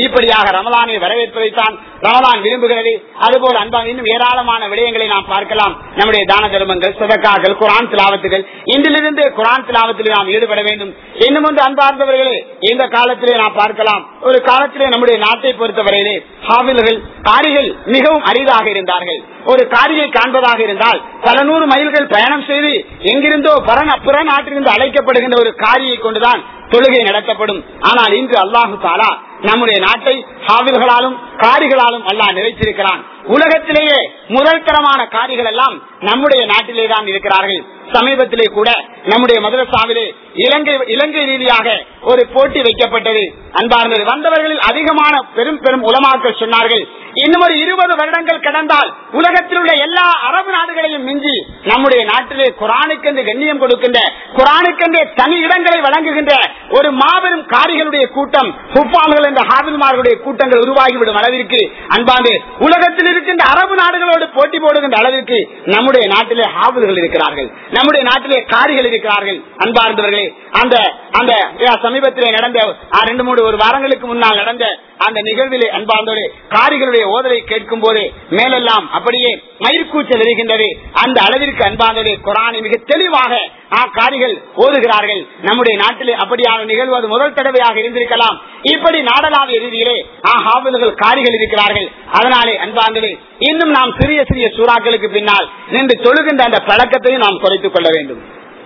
இப்படியாக ரமலானை வரவேற்பதைத்தான் ரமலான் விரும்புகிறது அதுபோல் அன்பா இன்னும் ஏராளமான விடயங்களை நாம் பார்க்கலாம் நம்முடைய தான தர்மங்கள் சதக்காக்கள் குரான் திலாவத்துகள் இன்றிலிருந்து குரான் திலாவத்தில் நாம் ஈடுபட வேண்டும் இன்னும் ஒன்று அன்பார்ந்தவர்களே இந்த காலத்திலே நாம் பார்க்கலாம் ஒரு காலத்திலே நம்முடைய நாட்டை பொறுத்தவரையிலே ஹாவில்கள் காரிகள் மிகவும் அரிதாக இருந்தார்கள் ஒரு காரியை காண்பதாக இருந்தால் பல நூறு மைல்கள் பயணம் செய்து எங்கிருந்தோ பர பிற நாட்டிலிருந்து அழைக்கப்படுகின்ற ஒரு காரியை கொண்டுதான் தொழுகை நடத்தப்படும் ஆனால் இன்று அல்லாஹு தாலா நம்முடைய நாட்டை ஹாவில்களாலும் காரிகளாலும் அல்லாஹ் நிறைத்திருக்கிறான் உலகத்திலேயே முதல் தரமான காரிகள் எல்லாம் நம்முடைய நாட்டிலே தான் இருக்கிறார்கள் சமீபத்திலே கூட நம்முடைய மதுரசாவிலே இலங்கை இலங்கை ரீதியாக ஒரு போட்டி வைக்கப்பட்டது அன்பார்ந்தது வந்தவர்களில் அதிகமான பெரும் பெரும் உலமாக்கள் சொன்னார்கள் இன்னும் ஒரு இருபது வருடங்கள் கடந்தால் உலகத்தில் உள்ள எல்லா அரபு நாடுகளையும் மிஞ்சி நம்முடைய நாட்டிலே குரானுக்கென்று கண்ணியம் கொடுக்கின்ற குரானுக்கென்று தனி இடங்களை வழங்குகின்ற ஒரு மாபெரும் காரிகளுடைய கூட்டம் ஹுப்பால்கள் என்ற ஹாபில்மார்களுடைய கூட்டங்கள் உருவாகிவிடும் அளவிற்கு அன்பாந்து உலகத்தில் இருக்கின்ற அரபு நாடுகளோடு போட்டி போடுகின்ற அளவிற்கு நம்முடைய நாட்டிலே ஹாபில்கள் இருக்கிறார்கள் நம்முடைய நாட்டிலே காரிகள் இருக்கிறார்கள் அன்பார்ந்தவர்களே அந்த அந்த சமீபத்திலே நடந்த ரெண்டு மூணு ஒரு வாரங்களுக்கு முன்னால் நடந்த அந்த நிகழ்விலே அன்பார்ந்தவரே காரிகளுடைய ஓதலை கேட்கும் போதே மேலெல்லாம் அப்படியே மயிர்கூச்சல் இருக்கின்றது அந்த அளவிற்கு அன்பார்ந்தவரே குரானை மிக தெளிவாக காரிகள் ஓதுகிறார்கள் நம்முடைய நாட்டிலே அப்படியான நிகழ்வு அது முதல் தடவையாக இருந்திருக்கலாம் இப்படி நாடலாவிய ரீதியிலே ஹாபில்கள் காரிகள் இருக்கிறார்கள் அதனாலே அன்பார்ந்தவே இன்னும் நாம் சிறிய சிறிய சூறாக்களுக்கு பின்னால் நின்று தொழுகின்ற அந்த பழக்கத்தையும் நாம் குறைத்துக் கொள்ள வேண்டும்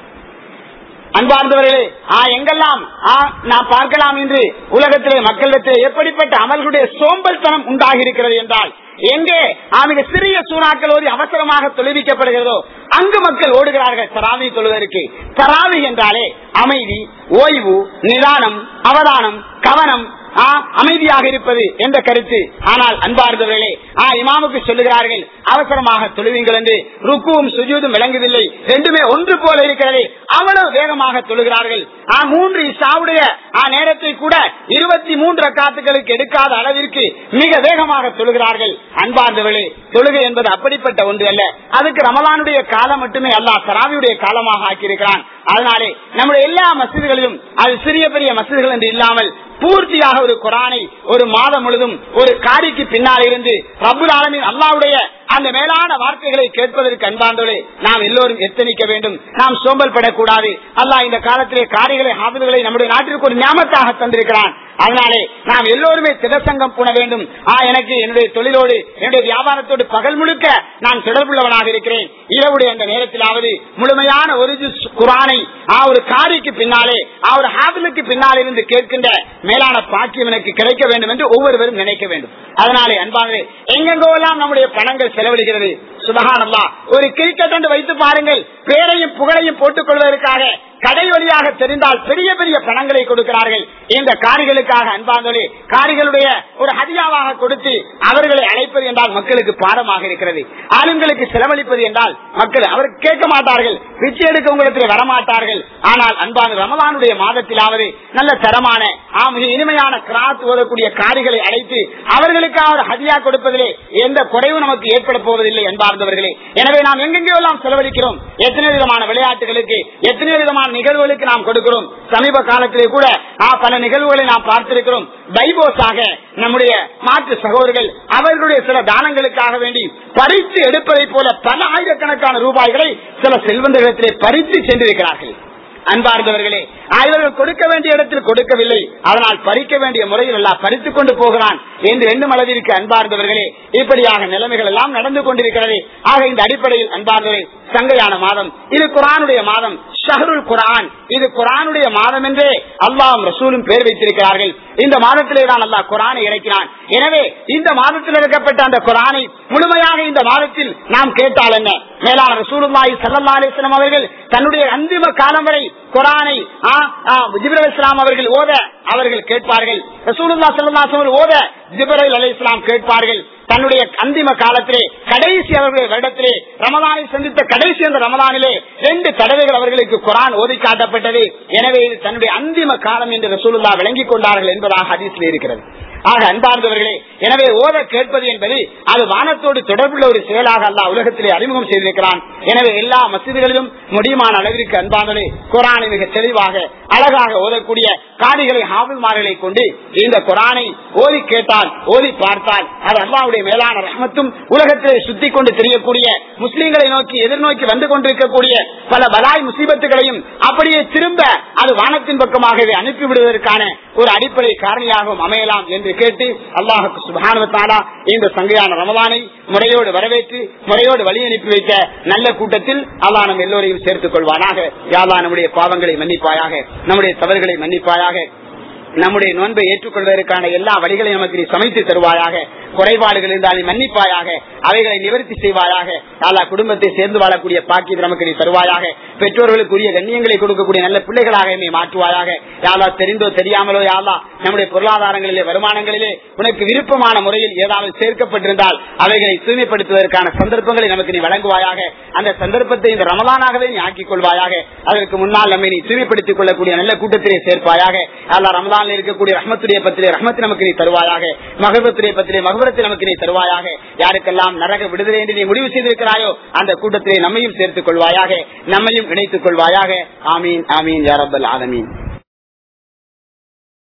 அன்பார்ந்தவர்களே எங்கெல்லாம் நாம் பார்க்கலாம் என்று உலகத்திலே மக்களிடத்திலே எப்படிப்பட்ட அமல்களுடைய சோம்பல்தனம் உண்டாகி இருக்கிறது என்றால் எங்கே மிக சிறிய சூறாக்கள் ஓதி அவசரமாக தொழுவிக்கப்படுகிறதோ அங்கு மக்கள் ஓடுகிறார்கள் தராவி தொழுவதற்கு தராவி என்றாலே அமைதி ஓய்வு நிதானம் அவதானம் கவனம் அமைதியாக இருப்பது என்ற கருத்து ஆனால் அன்பார்ந்தவர்களே ஆ இமாமுக்கு சொல்லுகிறார்கள் அவசரமாக தொழுவீங்கள் என்று ருக்குவும் சுஜூதும் விளங்குவதில்லை ரெண்டுமே ஒன்று போல இருக்கிறது அவ்வளவு வேகமாக தொழுகிறார்கள் ஆ மூன்று இசாவுடைய நேரத்தை கூட இருபத்தி மூன்று காத்துக்களுக்கு எடுக்காத அளவிற்கு மிக வேகமாக தொழுகிறார்கள் அன்பார்ந்தவர்களே தொழுகை என்பது அப்படிப்பட்ட ஒன்று அல்ல அதுக்கு ரமலானுடைய காலம் மட்டுமே அல்ல சராவியுடைய காலமாக ஆக்கியிருக்கிறான் அதனாலே நம்முடைய எல்லா மசிதிகளிலும் அது சிறிய பெரிய மசிதிகள் என்று இல்லாமல் பூர்த்தியாக ஒரு குரானை ஒரு மாதம் முழுதும் ஒரு காரிக்கு பின்னால் இருந்து ரபுல் ஆலமின் அல்லாவுடைய அந்த மேலான வார்த்தைகளை கேட்பதற்கு அன்பாந்தோடு நாம் எல்லோரும் எத்தனிக்க வேண்டும் நாம் சோம்பல் படக்கூடாது அல்லாஹ் இந்த காலத்திலே காரிகளை ஹாபில்களை நம்முடைய நாட்டிற்கு ஒரு ஞாபகத்தாக தந்திருக்கிறான் அதனாலே நாம் எல்லோருமே திடசங்கம் பூண வேண்டும் ஆ எனக்கு என்னுடைய தொழிலோடு என்னுடைய வியாபாரத்தோடு பகல் முழுக்க நான் தொடர்புள்ளவனாக இருக்கிறேன் இரவுடைய அந்த நேரத்திலாவது முழுமையான ஒரு குரானை ஆ ஒரு காரிக்கு பின்னாலே ஆ ஒரு ஹாபிலுக்கு பின்னால் இருந்து கேட்கின்ற மேலான பாக்கியம் எனக்கு கிடைக்க வேண்டும் என்று ஒவ்வொருவரும் நினைக்க வேண்டும் அதனாலே அன்பானது எங்கெங்கோலாம் நம்முடைய பணங்கள் செலவிடுகிறது சுபகானல்லா ஒரு கிரிக்கெட் என்று வைத்து பாருங்கள் பேரையும் புகழையும் போட்டுக் கொள்வதற்காக கடை வழியாக தெரிந்தால் பெரிய பெரிய பணங்களை கொடுக்கிறார்கள் இந்த காரிகளுக்காக அன்பாந்தோலே காரிகளுடைய ஒரு ஹதியாவாக கொடுத்து அவர்களை அழைப்பது என்றால் மக்களுக்கு பாடமாக இருக்கிறது ஆளுங்களுக்கு செலவழிப்பது என்றால் மக்கள் அவர் கேட்க மாட்டார்கள் பிச்சை எடுக்க உங்களுக்கு வரமாட்டார்கள் ஆனால் அன்பான ரமலானுடைய மாதத்திலாவது நல்ல தரமான மிக இனிமையான கிராத் ஓதக்கூடிய காரிகளை அழைத்து அவர்களுக்காக ஒரு ஹதியா கொடுப்பதிலே எந்த குறைவும் நமக்கு ஏற்பட போவதில்லை என்பார்ந்தவர்களே எனவே நாம் எங்கெங்கோ எல்லாம் செலவழிக்கிறோம் எத்தனை விதமான விளையாட்டுகளுக்கு எத்தனை விதமான நிகழ்வுகளுக்கு நாம் கொடுக்கிறோம் சமீப காலத்திலே கூட பல நிகழ்வுகளை நாம் பார்த்திருக்கிறோம் பைபோஸாக நம்முடைய மாற்று சகோதரர்கள் அவர்களுடைய சில தானங்களுக்காக வேண்டி பறித்து எடுப்பதை போல பல ஆயிரக்கணக்கான ரூபாய்களை சில செல்வந்தர்களிடத்திலே பறித்து சென்றிருக்கிறார்கள் அன்பார்ந்தவர்களே இவர்கள் கொடுக்க வேண்டிய இடத்தில் கொடுக்கவில்லை அதனால் பறிக்க வேண்டிய முறையில் எல்லாம் பறித்துக் கொண்டு போகிறான் என்று எண்ணும் அளவிற்கு அன்பார்ந்தவர்களே இப்படியாக நிலைமைகள் எல்லாம் நடந்து கொண்டிருக்கிறது ஆக இந்த அடிப்படையில் அன்பார்ந்தவர்கள் சங்கையான மாதம் இது குரானுடைய மாதம் ஷஹருல் குரான் இது குரானுடைய மாதம் என்றே அல்லாஹும் ரசூலும் பேர் வைத்திருக்கிறார்கள் இந்த மாதத்திலே தான் அல்லாஹ் குரானை இறக்கினான் எனவே இந்த மாதத்தில் இறக்கப்பட்ட அந்த குரானை முழுமையாக இந்த மாதத்தில் நாம் கேட்டால் என்ன மேலான ரசூலுல்லாஹி ஸல்லல்லாஹு அலைஹி வஸல்லம் அவர்கள் தன்னுடைய அந்திம காலம் வரை குரானை ஜிப்ரல் இஸ்லாம் அவர்கள் ஓத அவர்கள் கேட்பார்கள் ரசூலுல்லா ஸல்லல்லாஹு அலைஹி வஸல்லம் ஓத ஜிப்ரல் அலைஹிஸ்ஸலாம் கேட்பார்கள் தன்னுடைய அந்திம காலத்திலே கடைசி அவர்களுடைய வருடத்திலே ரமலானை சந்தித்த கடைசி அந்த ரமலானிலே ரெண்டு தடவைகள் அவர்களுக்கு குரான் ஓதி காட்டப்பட்டது எனவே இது தன்னுடைய அந்திம காலம் என்று ரசூலுல்லா விளங்கிக் கொண்டார்கள் என்பதாக ஹதீஸ்ல இருக்கிறது ஆக அன்பார்ந்தவர்களே எனவே ஓத கேட்பது என்பது அது வானத்தோடு தொடர்புள்ள ஒரு செயலாக அல்லாஹ் உலகத்திலே அறிமுகம் செய்திருக்கிறான் எனவே எல்லா மசிதிகளிலும் முடியுமான அளவிற்கு அன்பானவர்களே குரானை மிக தெளிவாக அழகாக ஓதக்கூடிய காணிகளை ஹாபில்மார்களை கொண்டு இந்த குரானை ஓதி கேட்டால் ஓதி பார்த்தால் அது அல்லாவுடைய மேலான ரஹமத்தும் உலகத்திலே சுத்தி கொண்டு தெரியக்கூடிய முஸ்லீம்களை நோக்கி எதிர்நோக்கி வந்து கொண்டிருக்கக்கூடிய பல பலாய் முசீபத்துகளையும் அப்படியே திரும்ப அது வானத்தின் பக்கமாகவே அனுப்பிவிடுவதற்கான ஒரு அடிப்படை காரணியாகவும் அமையலாம் என்று கேட்டு அல்லாஹுக்கு சுபானுவத்தாலா இந்த சங்கையான ரமதானை முறையோடு வரவேற்று முறையோடு வழி அனுப்பி வைத்த நல்ல கூட்டத்தில் அல்லாஹ் நம் எல்லோரையும் சேர்த்துக் கொள்வானாக யாதா நம்முடைய பாவங்களை மன்னிப்பாயாக நம்முடைய தவறுகளை மன்னிப்பாயாக நம்முடைய நோன்பை ஏற்றுக்கொள்வதற்கான எல்லா வழிகளையும் நமக்கு நீ சமைத்து தருவாயாக குறைபாடுகள் இருந்தால் நீ மன்னிப்பாயாக அவைகளை நிவர்த்தி செய்வாயாக யாரா குடும்பத்தை சேர்ந்து வாழக்கூடிய பாக்கியம் நமக்கு நீ தருவாயாக பெற்றோர்களுக்குரிய கண்ணியங்களை கொடுக்கக்கூடிய நல்ல பிள்ளைகளாக என்னை மாற்றுவாயாக யாரா தெரிந்தோ தெரியாமலோ யாரா நம்முடைய பொருளாதாரங்களிலே வருமானங்களிலே உனக்கு விருப்பமான முறையில் ஏதாவது சேர்க்கப்பட்டிருந்தால் அவைகளை தூய்மைப்படுத்துவதற்கான சந்தர்ப்பங்களை நமக்கு நீ வழங்குவாயாக அந்த சந்தர்ப்பத்தை இந்த ரமதானாகவே நீ ஆக்கிக் கொள்வாயாக அதற்கு முன்னால் நம்மை நீ தூய்மைப்படுத்திக் கொள்ளக்கூடிய நல்ல கூட்டத்திலே சேர்ப்பாயாக அல்லா ரமதானில் இருக்கக்கூடிய ரஹமத்துடைய பத்திலே ரஹமத்து நமக்கு நீ தருவாயாக மகபத்துடைய பத்திலே மகபரத்தை நமக்கு நீ தருவாயாக யாருக்கெல்லாம் நரக விடுதலை என்று நீ முடிவு செய்திருக்கிறாயோ அந்த கூட்டத்திலே நம்மையும் சேர்த்துக் கொள்வாயாக நம்மையும் இணைத்துக் கொள்வாயாக ஆமீன் ஆமீன் யாரபல் ஆலமீன்